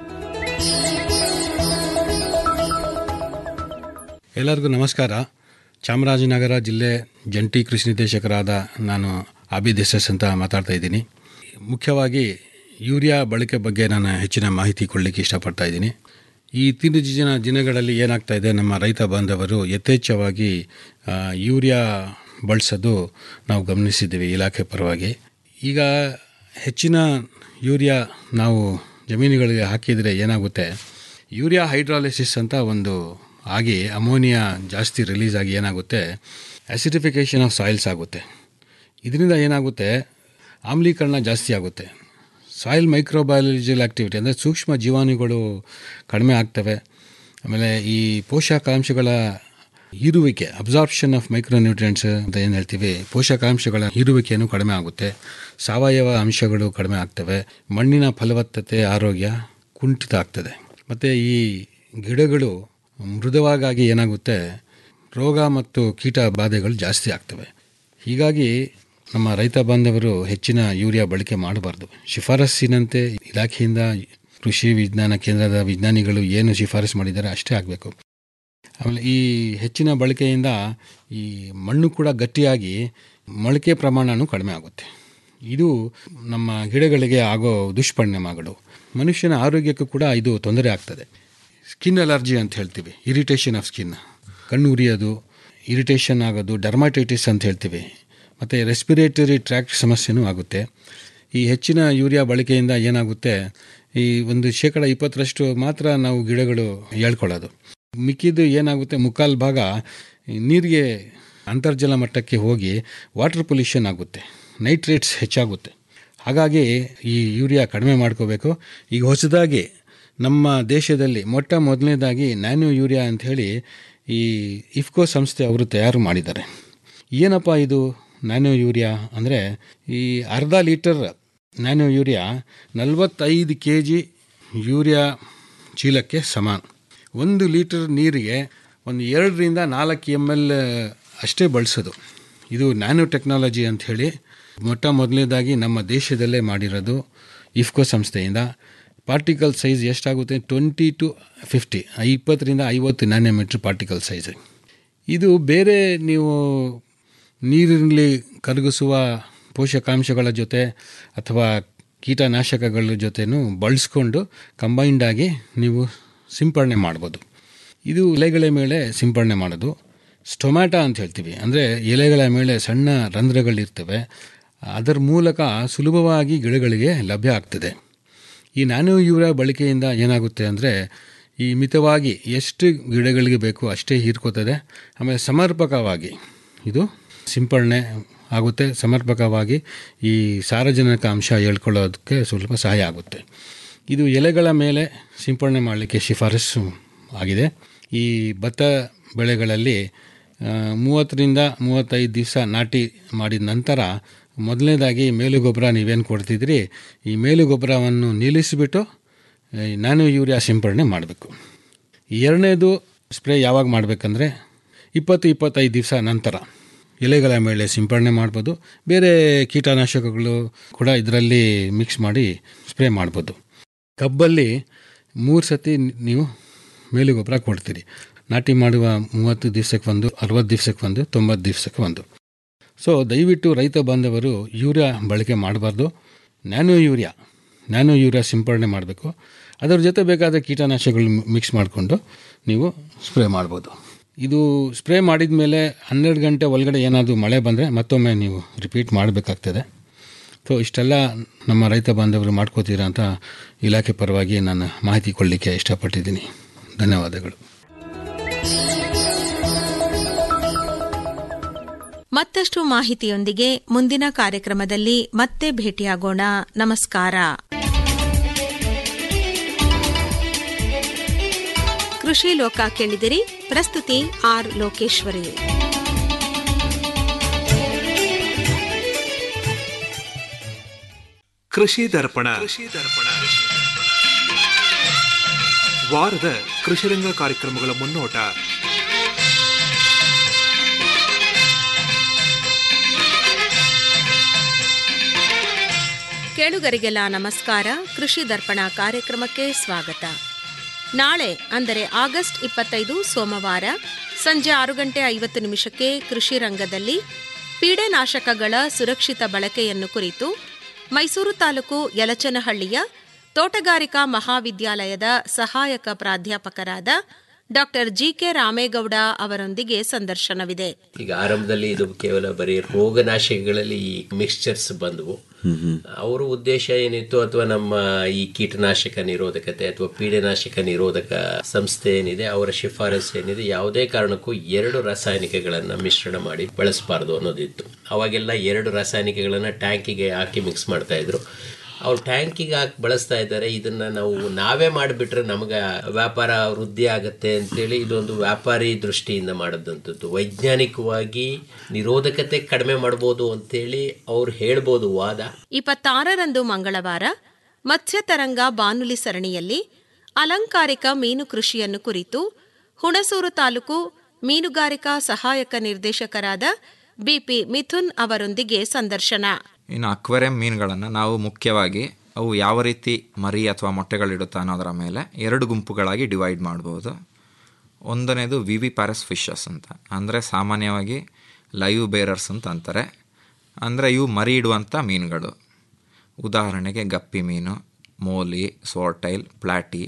S16: ಎಲ್ಲರಿಗೂ ನಮಸ್ಕಾರ ಚಾಮರಾಜನಗರ ಜಿಲ್ಲೆ ಜಂಟಿ ಕೃಷಿ ನಿರ್ದೇಶಕರಾದ ನಾನು ಆಬಿದ್ ಎಸ್ ಎಸ್ ಅಂತ ಮಾತಾಡ್ತಾ ಇದ್ದೀನಿ ಮುಖ್ಯವಾಗಿ ಯೂರಿಯಾ ಬಳಕೆ ಬಗ್ಗೆ ನಾನು ಹೆಚ್ಚಿನ ಮಾಹಿತಿ ಕೊಡಲಿಕ್ಕೆ ಇಷ್ಟಪಡ್ತಾ ಇದ್ದೀನಿ ಈ ಇತ್ತೀಚಿನ ದಿನಗಳಲ್ಲಿ ಏನಾಗ್ತಾ ಇದೆ ನಮ್ಮ ರೈತ ಬಾಂಧವರು ಯಥೇಚ್ಛವಾಗಿ ಆ, ಯೂರಿಯಾ ಬಳಸೋದು ನಾವು ಗಮನಿಸಿದ್ದೀವಿ ಇಲಾಖೆ ಪರವಾಗಿ ಈಗ ಹೆಚ್ಚಿನ ಯೂರಿಯಾ ನಾವು ಜಮೀನುಗಳಿಗೆ ಹಾಕಿದರೆ ಏನಾಗುತ್ತೆ ಯೂರಿಯಾ ಹೈಡ್ರಾಲಿಸಿಸ್ ಅಂತ ಒಂದು ಆಗಿ ಅಮೋನಿಯಾ ಜಾಸ್ತಿ ರಿಲೀಸ್ ಆಗಿ ಏನಾಗುತ್ತೆ ಆಸಿಡಿಫಿಕೇಷನ್ ಆಫ್ ಸಾಯಿಲ್ಸ್ ಆಗುತ್ತೆ ಇದರಿಂದ ಏನಾಗುತ್ತೆ ಆಮ್ಲೀಕರಣ ಜಾಸ್ತಿ ಆಗುತ್ತೆ ಸಾಯಿಲ್ ಮೈಕ್ರೋಬಯಾಲಜಿಕಲ್ ಆಕ್ಟಿವಿಟಿ ಅಂದರೆ ಸೂಕ್ಷ್ಮ ಜೀವಾಣುಗಳು ಕಡಿಮೆ ಆಗ್ತವೆ ಆಮೇಲೆ ಈ ಪೋಷಕಾಂಶಗಳ ಹೀರುವಿಕೆ ಅಬ್ಸಾರ್ಪ್ಷನ್ ಆಫ್ ಮೈಕ್ರೋನ್ಯೂಟ್ರಿಯೆಂಟ್ಸ್ ಅಂತ ಏನು ಹೇಳ್ತೀವಿ ಪೋಷಕಾಂಶಗಳ ಹೀರುವಿಕೆಯನ್ನು ಕಡಿಮೆ ಆಗುತ್ತೆ ಸಾವಯವ ಅಂಶಗಳು ಕಡಿಮೆ ಆಗ್ತವೆ ಮಣ್ಣಿನ ಫಲವತ್ತತೆ ಆರೋಗ್ಯ ಕುಂಠಿತ ಆಗ್ತದೆ ಮತ್ತು ಈ ಗಿಡಗಳು ಮೃದುವಾಗಿ ಏನಾಗುತ್ತೆ ರೋಗ ಮತ್ತು ಕೀಟ ಬಾಧೆಗಳು ಜಾಸ್ತಿ ಆಗ್ತವೆ ಹೀಗಾಗಿ ನಮ್ಮ ರೈತ ಬಾಂಧವರು ಹೆಚ್ಚಿನ ಯೂರಿಯಾ ಬಳಕೆ ಮಾಡಬಾರ್ದು ಶಿಫಾರಸ್ಸಿನಂತೆ ಇಲಾಖೆಯಿಂದ ಕೃಷಿ ವಿಜ್ಞಾನ ಕೇಂದ್ರದ ವಿಜ್ಞಾನಿಗಳು ಏನು ಶಿಫಾರಸು ಮಾಡಿದ್ದಾರೆ ಅಷ್ಟೇ ಆಗಬೇಕು ಆಮೇಲೆ ಈ ಹೆಚ್ಚಿನ ಬಳಕೆಯಿಂದ ಈ ಮಣ್ಣು ಕೂಡ ಗಟ್ಟಿಯಾಗಿ ಮೊಳಕೆ ಪ್ರಮಾಣವೂ ಕಡಿಮೆ ಆಗುತ್ತೆ ಇದು ನಮ್ಮ ಗಿಡಗಳಿಗೆ ಆಗೋ ದುಷ್ಪರಿಣಾಮಗಳು ಮನುಷ್ಯನ ಆರೋಗ್ಯಕ್ಕೂ ಕೂಡ ಇದು ತೊಂದರೆ ಆಗ್ತದೆ ಸ್ಕಿನ್ ಅಲರ್ಜಿ ಅಂತ ಹೇಳ್ತೀವಿ ಇರಿಟೇಷನ್ ಆಫ್ ಸ್ಕಿನ್ ಕಣ್ಣು ಉರಿಯೋದು ಇರಿಟೇಷನ್ ಆಗೋದು ಡರ್ಮಟೈಟಿಸ್ ಅಂತ ಹೇಳ್ತೀವಿ ಮತ್ತು ರೆಸ್ಪಿರೇಟರಿ ಟ್ರ್ಯಾಕ್ಟ್ ಸಮಸ್ಯೆನೂ ಆಗುತ್ತೆ ಈ ಹೆಚ್ಚಿನ ಯೂರಿಯಾ ಬಳಕೆಯಿಂದ ಏನಾಗುತ್ತೆ ಈ ಒಂದು ಶೇಕಡ ಇಪ್ಪತ್ತರಷ್ಟು ಮಾತ್ರ ನಾವು ಗಿಡಗಳು ಹೇಳ್ಕೊಳ್ಳೋದು ಮಿಕ್ಕಿದ್ದು ಏನಾಗುತ್ತೆ ಮುಕ್ಕಾಲು ಭಾಗ ಈ ನೀರಿಗೆ ಅಂತರ್ಜಲ ಮಟ್ಟಕ್ಕೆ ಹೋಗಿ ವಾಟರ್ ಪೊಲ್ಯೂಷನ್ ಆಗುತ್ತೆ ನೈಟ್ರೇಟ್ಸ್ ಹೆಚ್ಚಾಗುತ್ತೆ ಹಾಗಾಗಿ ಈ ಯೂರಿಯಾ ಕಡಿಮೆ ಮಾಡ್ಕೋಬೇಕು ಈಗ ಹೊಸದಾಗಿ ನಮ್ಮ ದೇಶದಲ್ಲಿ ಮೊಟ್ಟ ಮೊದಲನೇದಾಗಿ ನ್ಯಾನೋ ಯೂರಿಯಾ ಅಂಥೇಳಿ ಈ ಇಫ್ಕೋ ಸಂಸ್ಥೆ ಅವರು ತಯಾರು ಮಾಡಿದ್ದಾರೆ ಏನಪ್ಪ ಇದು ನ್ಯಾನೋ ಯೂರಿಯಾ ಅಂದರೆ ಈ ಅರ್ಧ ಲೀಟರ್ ನ್ಯಾನೋ ಯೂರಿಯಾ ನಲವತ್ತೈದು ಕೆ ಜಿ ಯೂರಿಯಾ ಚೀಲಕ್ಕೆ ಸಮಾನ ಒಂದು ಲೀಟರ್ ನೀರಿಗೆ ಒಂದು ಎರಡರಿಂದ ನಾಲ್ಕು ಎಮ್ ಎಲ್ ಅಷ್ಟೇ ಬಳಸೋದು ಇದು ನ್ಯಾನೋ ಟೆಕ್ನಾಲಜಿ ಅಂಥೇಳಿ ಮೊಟ್ಟ ಮೊದಲನೇದಾಗಿ ನಮ್ಮ ದೇಶದಲ್ಲೇ ಮಾಡಿರೋದು ಇಫ್ಕೋ ಸಂಸ್ಥೆಯಿಂದ ಪಾರ್ಟಿಕಲ್ ಸೈಜ್ ಎಷ್ಟಾಗುತ್ತೆ ಟ್ವೆಂಟಿ ಟು ಫಿಫ್ಟಿ ಇಪ್ಪತ್ತರಿಂದ ಐವತ್ತು ನ್ಯಾನೋಮೀಟ್ರ್ ಪಾರ್ಟಿಕಲ್ ಸೈಜ್ ಇದು ಬೇರೆ ನೀವು ನೀರಿನಲ್ಲಿ ಕರಗಿಸುವ ಪೋಷಕಾಂಶಗಳ ಜೊತೆ ಅಥವಾ ಕೀಟನಾಶಕಗಳ ಜೊತೆನೂ ಬಳಸ್ಕೊಂಡು ಕಂಬೈಂಡ್ ಆಗಿ ನೀವು ಸಿಂಪಡಣೆ ಮಾಡ್ಬೋದು ಇದು ಎಲೆಗಳ ಮೇಲೆ ಸಿಂಪಡಣೆ ಮಾಡೋದು ಸ್ಟೊಮ್ಯಾಟ ಅಂತ ಹೇಳ್ತೀವಿ ಅಂದರೆ ಎಲೆಗಳ ಮೇಲೆ ಸಣ್ಣ ರಂಧ್ರಗಳಿರ್ತವೆ ಅದರ ಮೂಲಕ ಸುಲಭವಾಗಿ ಗಿಡಗಳಿಗೆ ಲಭ್ಯ ಆಗ್ತದೆ ಈ ನ್ಯಾನೋ ಯೂರಿಯಾ ಬಳಕೆಯಿಂದ ಏನಾಗುತ್ತೆ ಅಂದರೆ ಈ ಮಿತವಾಗಿ ಎಷ್ಟು ಗಿಡಗಳಿಗೆ ಬೇಕು ಅಷ್ಟೇ ಹೀರ್ಕೋತದೆ ಆಮೇಲೆ ಸಮರ್ಪಕವಾಗಿ ಇದು ಸಿಂಪಡಣೆ ಆಗುತ್ತೆ ಸಮರ್ಪಕವಾಗಿ ಈ ಸಾರಜನಕ ಅಂಶ ಹೇಳ್ಕೊಳ್ಳೋದಕ್ಕೆ ಸ್ವಲ್ಪ ಸಹಾಯ ಆಗುತ್ತೆ ಇದು ಎಲೆಗಳ ಮೇಲೆ ಸಿಂಪಡಣೆ ಮಾಡಲಿಕ್ಕೆ ಶಿಫಾರಸು ಆಗಿದೆ ಈ ಭತ್ತ ಬೆಳೆಗಳಲ್ಲಿ ಆ, ಮೂವತ್ತರಿಂದ ಮೂವತ್ತೈದು ದಿವಸ ನಾಟಿ ಮಾಡಿದ ನಂತರ ಮೊದಲನೇದಾಗಿ ಮೇಲು ಗೊಬ್ಬರ ನೀವೇನು ಕೊಡ್ತಿದ್ರಿ ಈ ಮೇಲು ಗೊಬ್ಬರವನ್ನು ನಿಲ್ಲಿಸಿಬಿಟ್ಟು ಈ ನ್ಯಾನೋ ಯೂರಿಯಾ ಸಿಂಪಡಣೆ ಮಾಡಬೇಕು ಎರಡನೇದು ಸ್ಪ್ರೇ ಯಾವಾಗ ಮಾಡಬೇಕಂದ್ರೆ ಇಪ್ಪತ್ತು ಇಪ್ಪತ್ತೈದು ದಿವಸ ನಂತರ ಎಲೆಗಳ ಮೇಲೆ ಸಿಂಪಡಣೆ ಮಾಡ್ಬೋದು ಬೇರೆ ಕೀಟನಾಶಕಗಳು ಕೂಡ ಇದರಲ್ಲಿ ಮಿಕ್ಸ್ ಮಾಡಿ ಸ್ಪ್ರೇ ಮಾಡ್ಬೋದು ಕಬ್ಬಲ್ಲಿ ಮೂರು ಸತಿ ನೀವು ಮೇಲು ಗೊಬ್ಬರ ಕೊಡ್ತೀರಿ ನಾಟಿ ಮಾಡುವ ಮೂವತ್ತು ದಿವಸಕ್ಕೆ ಒಂದು ಅರವತ್ತು ದಿವಸಕ್ಕೆ ಒಂದು ತೊಂಬತ್ತು ದಿವಸಕ್ಕೆ ಒಂದು ಸೊ ದಯವಿಟ್ಟು ರೈತ ಬಾಂಧವರು ಯೂರಿಯಾ ಬಳಕೆ ಮಾಡಬಾರ್ದು ನ್ಯಾನೋ ಯೂರಿಯಾ ನ್ಯಾನೋ ಯೂರಿಯಾ ಸಿಂಪಡಣೆ ಮಾಡಬೇಕು ಅದರ ಜೊತೆ ಬೇಕಾದ ಕೀಟನಾಶಕಗಳು ಮಿಕ್ಸ್ ಮಾಡಿಕೊಂಡು ನೀವು ಸ್ಪ್ರೇ ಮಾಡ್ಬೋದು ಇದು ಸ್ಪ್ರೇ ಮಾಡಿದ ಮೇಲೆ ಹನ್ನೆರಡು ಗಂಟೆ ಒಳಗಡೆ ಏನಾದರೂ ಮಳೆ ಬಂದರೆ ಮತ್ತೊಮ್ಮೆ ನೀವು ರಿಪೀಟ್ ಮಾಡಬೇಕಾಗ್ತದೆ ಸೊ ಇಷ್ಟೆಲ್ಲ ನಮ್ಮ ರೈತ ಬಾಂಧವರು ಮಾಡ್ಕೋತೀರಾ ಅಂತ ಇಲಾಖೆ ಪರವಾಗಿ ನಾನು ಮಾಹಿತಿ ಕೊಡಲಿಕ್ಕೆ ಇಷ್ಟಪಟ್ಟಿದ್ದೀನಿ ಧನ್ಯವಾದಗಳು
S15: ಮತ್ತಷ್ಟು ಮಾಹಿತಿಯೊಂದಿಗೆ ಮುಂದಿನ ಕಾರ್ಯಕ್ರಮದಲ್ಲಿ ಮತ್ತೆ ಭೇಟಿಯಾಗೋಣ ನಮಸ್ಕಾರ ಕೃಷಿ ಲೋಕ ಕೇಳಿದಿರಿ ಪ್ರಸ್ತುತಿ ಆರ್ ಲೋಕೇಶ್ವರಿ
S4: ಕೃಷಿ ದರ್ಪಣ ವಾರದ ಕೃಷಿರಂಗ ಕಾರ್ಯಕ್ರಮಗಳ ಮುನ್ನೋಟ
S15: ಕೇಳುಗರಿಗೆಲ್ಲ ನಮಸ್ಕಾರ ಕೃಷಿ ದರ್ಪಣ ಕಾರ್ಯಕ್ರಮಕ್ಕೆ ಸ್ವಾಗತ ನಾಳೆ ಅಂದರೆ ಆಗಸ್ಟ್ ಇಪ್ಪತ್ತೈದು ಸೋಮವಾರ ಸಂಜೆ ಆರು ಗಂಟೆ ಐವತ್ತು ನಿಮಿಷಕ್ಕೆ ಕೃಷಿ ರಂಗದಲ್ಲಿ ಪೀಡೆನಾಶಕಗಳ ಸುರಕ್ಷಿತ ಬಳಕೆಯನ್ನು ಕುರಿತು ಮೈಸೂರು ತಾಲೂಕು ಯಲಚನಹಳ್ಳಿಯ ತೋಟಗಾರಿಕಾ ಮಹಾವಿದ್ಯಾಲಯದ ಸಹಾಯಕ ಪ್ರಾಧ್ಯಾಪಕರಾದ ಡಾಕ್ಟರ್ ಜಿಕೆ ರಾಮೇಗೌಡ ಅವರೊಂದಿಗೆ ಸಂದರ್ಶನವಿದೆ
S17: ಈಗ ಆರಂಭದಲ್ಲಿ ಇದು ಕೇವಲ ಬರೀ ರೋಗನಾಶಕಗಳಲ್ಲಿ ಈ ಮಿಕ್ಸ್ಚರ್ಸ್ ಬಂದವು ಅವರ ಉದ್ದೇಶ ಏನಿತ್ತು ಅಥವಾ ನಮ್ಮ ಈ ಕೀಟನಾಶಕ ನಿರೋಧಕತೆ ಅಥವಾ ಪೀಡನಾಶಕ ನಿರೋಧಕ ಸಂಸ್ಥೆ ಏನಿದೆ ಅವರ ಶಿಫಾರಸು ಏನಿದೆ ಯಾವುದೇ ಕಾರಣಕ್ಕೂ ಎರಡು ರಾಸಾಯನಿಕಗಳನ್ನ ಮಿಶ್ರಣ ಮಾಡಿ ಬಳಸಬಾರ್ದು ಅನ್ನೋದಿತ್ತು ಅವಾಗೆಲ್ಲ ಎರಡು ರಾಸಾಯನಿಕಗಳನ್ನ ಟ್ಯಾಂಕಿಗೆ ಹಾಕಿ ಮಿಕ್ಸ್ ಮಾಡ್ತಾ ಇದ್ರು ಅವ್ರು ಟ್ಯಾಂಕಿಗೆ ಹಾಕಿ ಬಳಸ್ತಾ ಇದ್ದಾರೆ ಇದನ್ನ ನಾವು ನಾವೇ ಮಾಡಿಬಿಟ್ರೆ ನಮಗೆ ವ್ಯಾಪಾರ ವೃದ್ಧಿ ಆಗುತ್ತೆ ಅಂತೇಳಿ ಇದೊಂದು ವ್ಯಾಪಾರಿ ದೃಷ್ಟಿಯಿಂದ ಮಾಡಿದಂಥದ್ದು ವೈಜ್ಞಾನಿಕವಾಗಿ ನಿರೋಧಕತೆ ಕಡಿಮೆ ಮಾಡ್ಬೋದು ಅಂತೇಳಿ ಅವ್ರು ಹೇಳ್ಬೋದು ವಾದ
S15: ಇಪ್ಪತ್ತಾರರಂದು ಮಂಗಳವಾರ ಮತ್ಸ್ಯತರಂಗ ಬಾನುಲಿ ಸರಣಿಯಲ್ಲಿ ಅಲಂಕಾರಿಕ ಮೀನು ಕೃಷಿಯನ್ನು ಕುರಿತು ಹುಣಸೂರು ತಾಲೂಕು ಮೀನುಗಾರಿಕಾ ಸಹಾಯಕ ನಿರ್ದೇಶಕರಾದ ಬಿಪಿ ಮಿಥುನ್ ಅವರೊಂದಿಗೆ ಸಂದರ್ಶನ
S18: ಇನ್ನು ಅಕ್ವೇರಿಯಂ ಮೀನುಗಳನ್ನು ನಾವು ಮುಖ್ಯವಾಗಿ ಅವು ಯಾವ ರೀತಿ ಮರಿ ಅಥವಾ ಮೊಟ್ಟೆಗಳಿಡುತ್ತೆ ಅನ್ನೋದರ ಮೇಲೆ ಎರಡು ಗುಂಪುಗಳಾಗಿ ಡಿವೈಡ್ ಮಾಡ್ಬೋದು ಒಂದನೇದು ವಿ ವಿ ಪ್ಯಾರಸ್ ಫಿಶಸ್ ಅಂತ ಅಂದರೆ ಸಾಮಾನ್ಯವಾಗಿ ಲೈವ್ ಬೇರರ್ಸ್ ಅಂತ ಅಂತಾರೆ ಅಂದರೆ ಇವು ಮರಿ ಇಡುವಂಥ ಮೀನುಗಳು ಉದಾಹರಣೆಗೆ ಗಪ್ಪಿ ಮೀನು ಮೋಲಿ ಸೋರ್ಟೈಲ್ ಪ್ಲಾಟಿ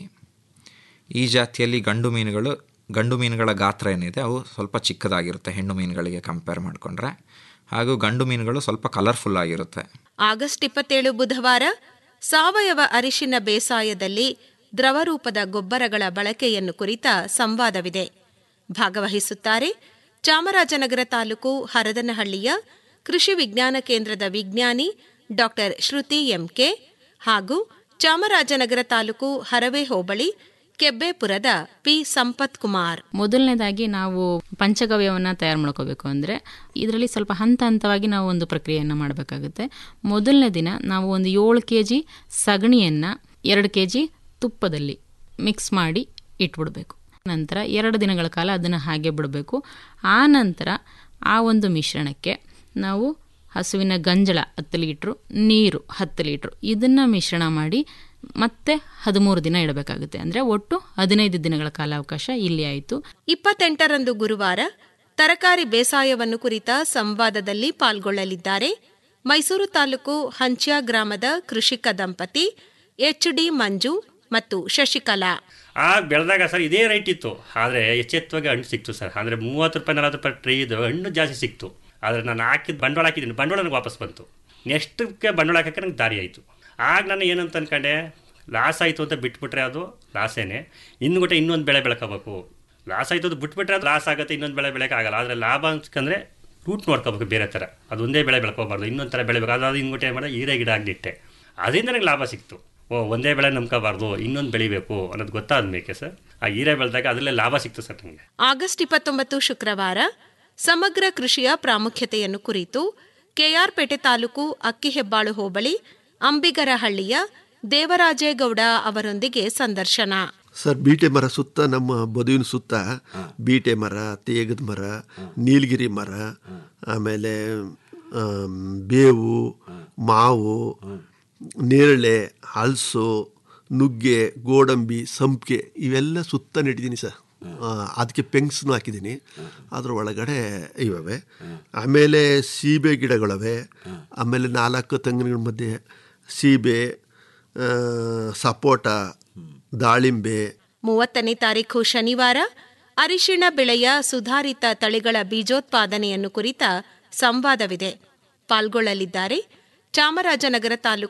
S18: ಈ ಜಾತಿಯಲ್ಲಿ ಗಂಡು ಮೀನುಗಳು ಗಂಡು ಮೀನುಗಳ ಗಾತ್ರ ಏನಿದೆ ಅವು ಸ್ವಲ್ಪ ಚಿಕ್ಕದಾಗಿರುತ್ತೆ ಹೆಣ್ಣು ಮೀನುಗಳಿಗೆ ಕಂಪೇರ್ ಮಾಡಿಕೊಂಡ್ರೆ ಹಾಗೂ ಗಂಡು ಮೀನುಗಳು ಸ್ವಲ್ಪ ಕಲರ್ಫುಲ್ ಆಗಿರುತ್ತೆ
S15: ಆಗಸ್ಟ್ ಇಪ್ಪತ್ತೇಳು ಬುಧವಾರ ಸಾವಯವ ಅರಿಶಿನ ಬೇಸಾಯದಲ್ಲಿ ದ್ರವರೂಪದ ಗೊಬ್ಬರಗಳ ಬಳಕೆಯನ್ನು ಕುರಿತ ಸಂವಾದವಿದೆ ಭಾಗವಹಿಸುತ್ತಾರೆ ಚಾಮರಾಜನಗರ ತಾಲೂಕು ಹರದನಹಳ್ಳಿಯ ಕೃಷಿ ವಿಜ್ಞಾನ ಕೇಂದ್ರದ ವಿಜ್ಞಾನಿ ಡಾಕ್ಟರ್ ಶ್ರುತಿ ಎಂಕೆ ಹಾಗೂ ಚಾಮರಾಜನಗರ ತಾಲೂಕು ಹರವೆ ಹೋಬಳಿ ಕೆಬ್ಬೇಪುರದ ಪಿ ಸಂಪತ್ ಕುಮಾರ್
S19: ಮೊದಲನೇದಾಗಿ ನಾವು ಪಂಚಗವ್ಯವನ್ನು ತಯಾರು ಮಾಡ್ಕೋಬೇಕು ಅಂದರೆ ಇದರಲ್ಲಿ ಸ್ವಲ್ಪ ಹಂತ ಹಂತವಾಗಿ ನಾವು ಒಂದು ಪ್ರಕ್ರಿಯೆಯನ್ನು ಮಾಡಬೇಕಾಗುತ್ತೆ ಮೊದಲನೇ ದಿನ ನಾವು ಒಂದು ಏಳು ಕೆ ಜಿ ಸಗಣಿಯನ್ನು ಎರಡು ಕೆ ಜಿ ತುಪ್ಪದಲ್ಲಿ ಮಿಕ್ಸ್ ಮಾಡಿ ಇಟ್ಬಿಡಬೇಕು ನಂತರ ಎರಡು ದಿನಗಳ ಕಾಲ ಅದನ್ನು ಹಾಗೆ ಬಿಡಬೇಕು ಆ ನಂತರ ಆ ಒಂದು ಮಿಶ್ರಣಕ್ಕೆ ನಾವು ಹಸುವಿನ ಗಂಜಳ ಹತ್ತು ಲೀಟ್ರು ನೀರು ಹತ್ತು ಲೀಟ್ರು ಇದನ್ನು ಮಿಶ್ರಣ ಮಾಡಿ ಮತ್ತೆ ಹದಿಮೂರು ದಿನ ಇಡಬೇಕಾಗುತ್ತೆ ಅಂದರೆ ಒಟ್ಟು ಹದಿನೈದು ದಿನಗಳ ಕಾಲಾವಕಾಶ ಇಲ್ಲಿ ಆಯಿತು
S15: ಇಪ್ಪತ್ತೆಂಟರಂದು ಗುರುವಾರ ತರಕಾರಿ ಬೇಸಾಯವನ್ನು ಕುರಿತ ಸಂವಾದದಲ್ಲಿ ಪಾಲ್ಗೊಳ್ಳಲಿದ್ದಾರೆ ಮೈಸೂರು ತಾಲೂಕು ಹಂಚ್ಯಾ ಗ್ರಾಮದ ಕೃಷಿಕ ದಂಪತಿ ಎಚ್ ಡಿ ಮಂಜು ಮತ್ತು ಶಶಿಕಲಾ
S20: ಆಗ ಬೆಳೆದಾಗ ಸರ್ ಇದೇ ರೈಟ್ ಇತ್ತು ಆದರೆ ಎಚ್ಚೆತ್ತವಾಗಿ ಹಣ್ಣು ಸಿಕ್ತು ಸರ್ ಅಂದರೆ ಮೂವತ್ತು ರೂಪಾಯಿ ನಲವತ್ತು ರೂಪಾಯಿ ಟ್ರೈ ಇದು ಹಣ್ಣು ಜಾಸ್ತಿ ಸಿಕ್ತು ಆದರೆ ನಾನು ಹಾಕಿದ ಬಂಡವಾಳ ಹಾಕಿದ್ದೀನಿ ಬಂಡವಾಳ ನನಗೆ ವಾಪಸ್ ಬಂತು ನೆಕ್ಸ್ಟ್ಗೆ ಬಂಡವಾಳ ಹಾಕಕ್ಕೆ ನಂಗೆ ದಾರಿ ಆಯಿತು ಆಗ ನಾನು ಏನಂತ ಅನ್ಕೊಂಡೆ ಲಾಸ್ ಆಯಿತು ಅಂತ ಬಿಟ್ಬಿಟ್ರೆ ಅದು ಲಾಸೇನೆ ಇನ್ನು ಗೊಟ್ಟೆ ಇನ್ನೊಂದು ಬೆಳೆ ಬೆಳ್ಕೋಬೇಕು ಲಾಸ್ ಆಯಿತು ಅದು ಬಿಟ್ಬಿಟ್ರೆ ಅದು ಲಾಸ್ ಆಗುತ್ತೆ ಇನ್ನೊಂದು ಬೆಳೆ ಬೆಳೆಯೋಕ್ಕಾಗಲ್ಲ ಆದರೆ ಲಾಭ ಅನ್ಸ್ಕೊಂಡ್ರೆ ರೂಟ್ ನೋಡ್ಕೋಬೇಕು ಬೇರೆ ಥರ ಅದೊಂದೇ ಬೆಳೆ ಬೆಳ್ಕೋಬಾರ್ದು ಇನ್ನೊಂದು ಥರ ಬೆಳೆ ಬೇಕು ಅದಾದ ಇನ್ನೊಟ್ಟೆ ಮಾಡಿ ಹೀರೆ ಗಿಡ ಆಗಿಟ್ಟೆ ಅದರಿಂದ ನನಗೆ ಲಾಭ ಸಿಕ್ತು ಓ ಒಂದೇ ಬೆಳೆ ನಂಬ್ಕೋಬಾರ್ದು ಇನ್ನೊಂದು ಬೆಳಿಬೇಕು ಅನ್ನೋದು ಗೊತ್ತಾದ ಮೇಕೆ ಸರ್ ಆ ಹೀರೆ ಬೆಳೆದಾಗ ಅದರಲ್ಲೇ ಲಾಭ ಸಿಕ್ತು ಸರ್ ನನಗೆ
S15: ಆಗಸ್ಟ್ ಇಪ್ಪತ್ತೊಂಬತ್ತು ಶುಕ್ರವಾರ ಸಮಗ್ರ ಕೃಷಿಯ ಪ್ರಾಮುಖ್ಯತೆಯನ್ನು ಕುರಿತು ಕೆಆರ್ಪೇಟೆ ತಾಲೂಕು ಅಕ್ಕಿಹೆಬ್ಬಾಳು ಹೋಬಳಿ ಅಂಬಿಗರಹಳ್ಳಿಯ ದೇವರಾಜೇಗೌಡ ಅವರೊಂದಿಗೆ ಸಂದರ್ಶನ
S21: ಸರ್ ಬೀಟೆ ಮರ ಸುತ್ತ ನಮ್ಮ ಬದುವಿನ ಸುತ್ತ ಬೀಟೆ ಮರ ತೇಗದ ಮರ ನೀಲಗಿರಿ ಮರ ಆಮೇಲೆ ಆಮ್, ಬೇವು ಮಾವು ನೇರಳೆ ಹಲಸು ನುಗ್ಗೆ ಗೋಡಂಬಿ ಸಂಪಿಗೆ ಇವೆಲ್ಲ ಸುತ್ತ ನೆಟ್ಟಿದ್ದೀನಿ ಸರ್ ಆ, ಅದಕ್ಕೆ ಪೆಂಗ್ಸ್ನು ಹಾಕಿದ್ದೀನಿ ಅದ್ರ ಒಳಗಡೆ ಇವೆ ಆಮೇಲೆ ಸೀಬೆ ಗಿಡಗಳವೆ ಆಮೇಲೆ ನಾಲ್ಕು ತೆಂಗಿನಗಳ ಮಧ್ಯೆ ಸೀಬೆ ಆ, ಸಪೋಟ ದಾಳಿಂಬೆ
S15: ಮೂವತ್ತನೇ ತಾರೀಖು ಶನಿವಾರ ಅರಿಶಿಣ ಬೆಳೆಯ ಸುಧಾರಿತ ತಳಿಗಳ ಬೀಜೋತ್ಪಾದನೆಯನ್ನು ಕುರಿತ ಸಂವಾದವಿದೆ ಪಾಲ್ಗೊಳ್ಳಲಿದ್ದಾರೆ ಚಾಮರಾಜನಗರ ತಾಲೂಕು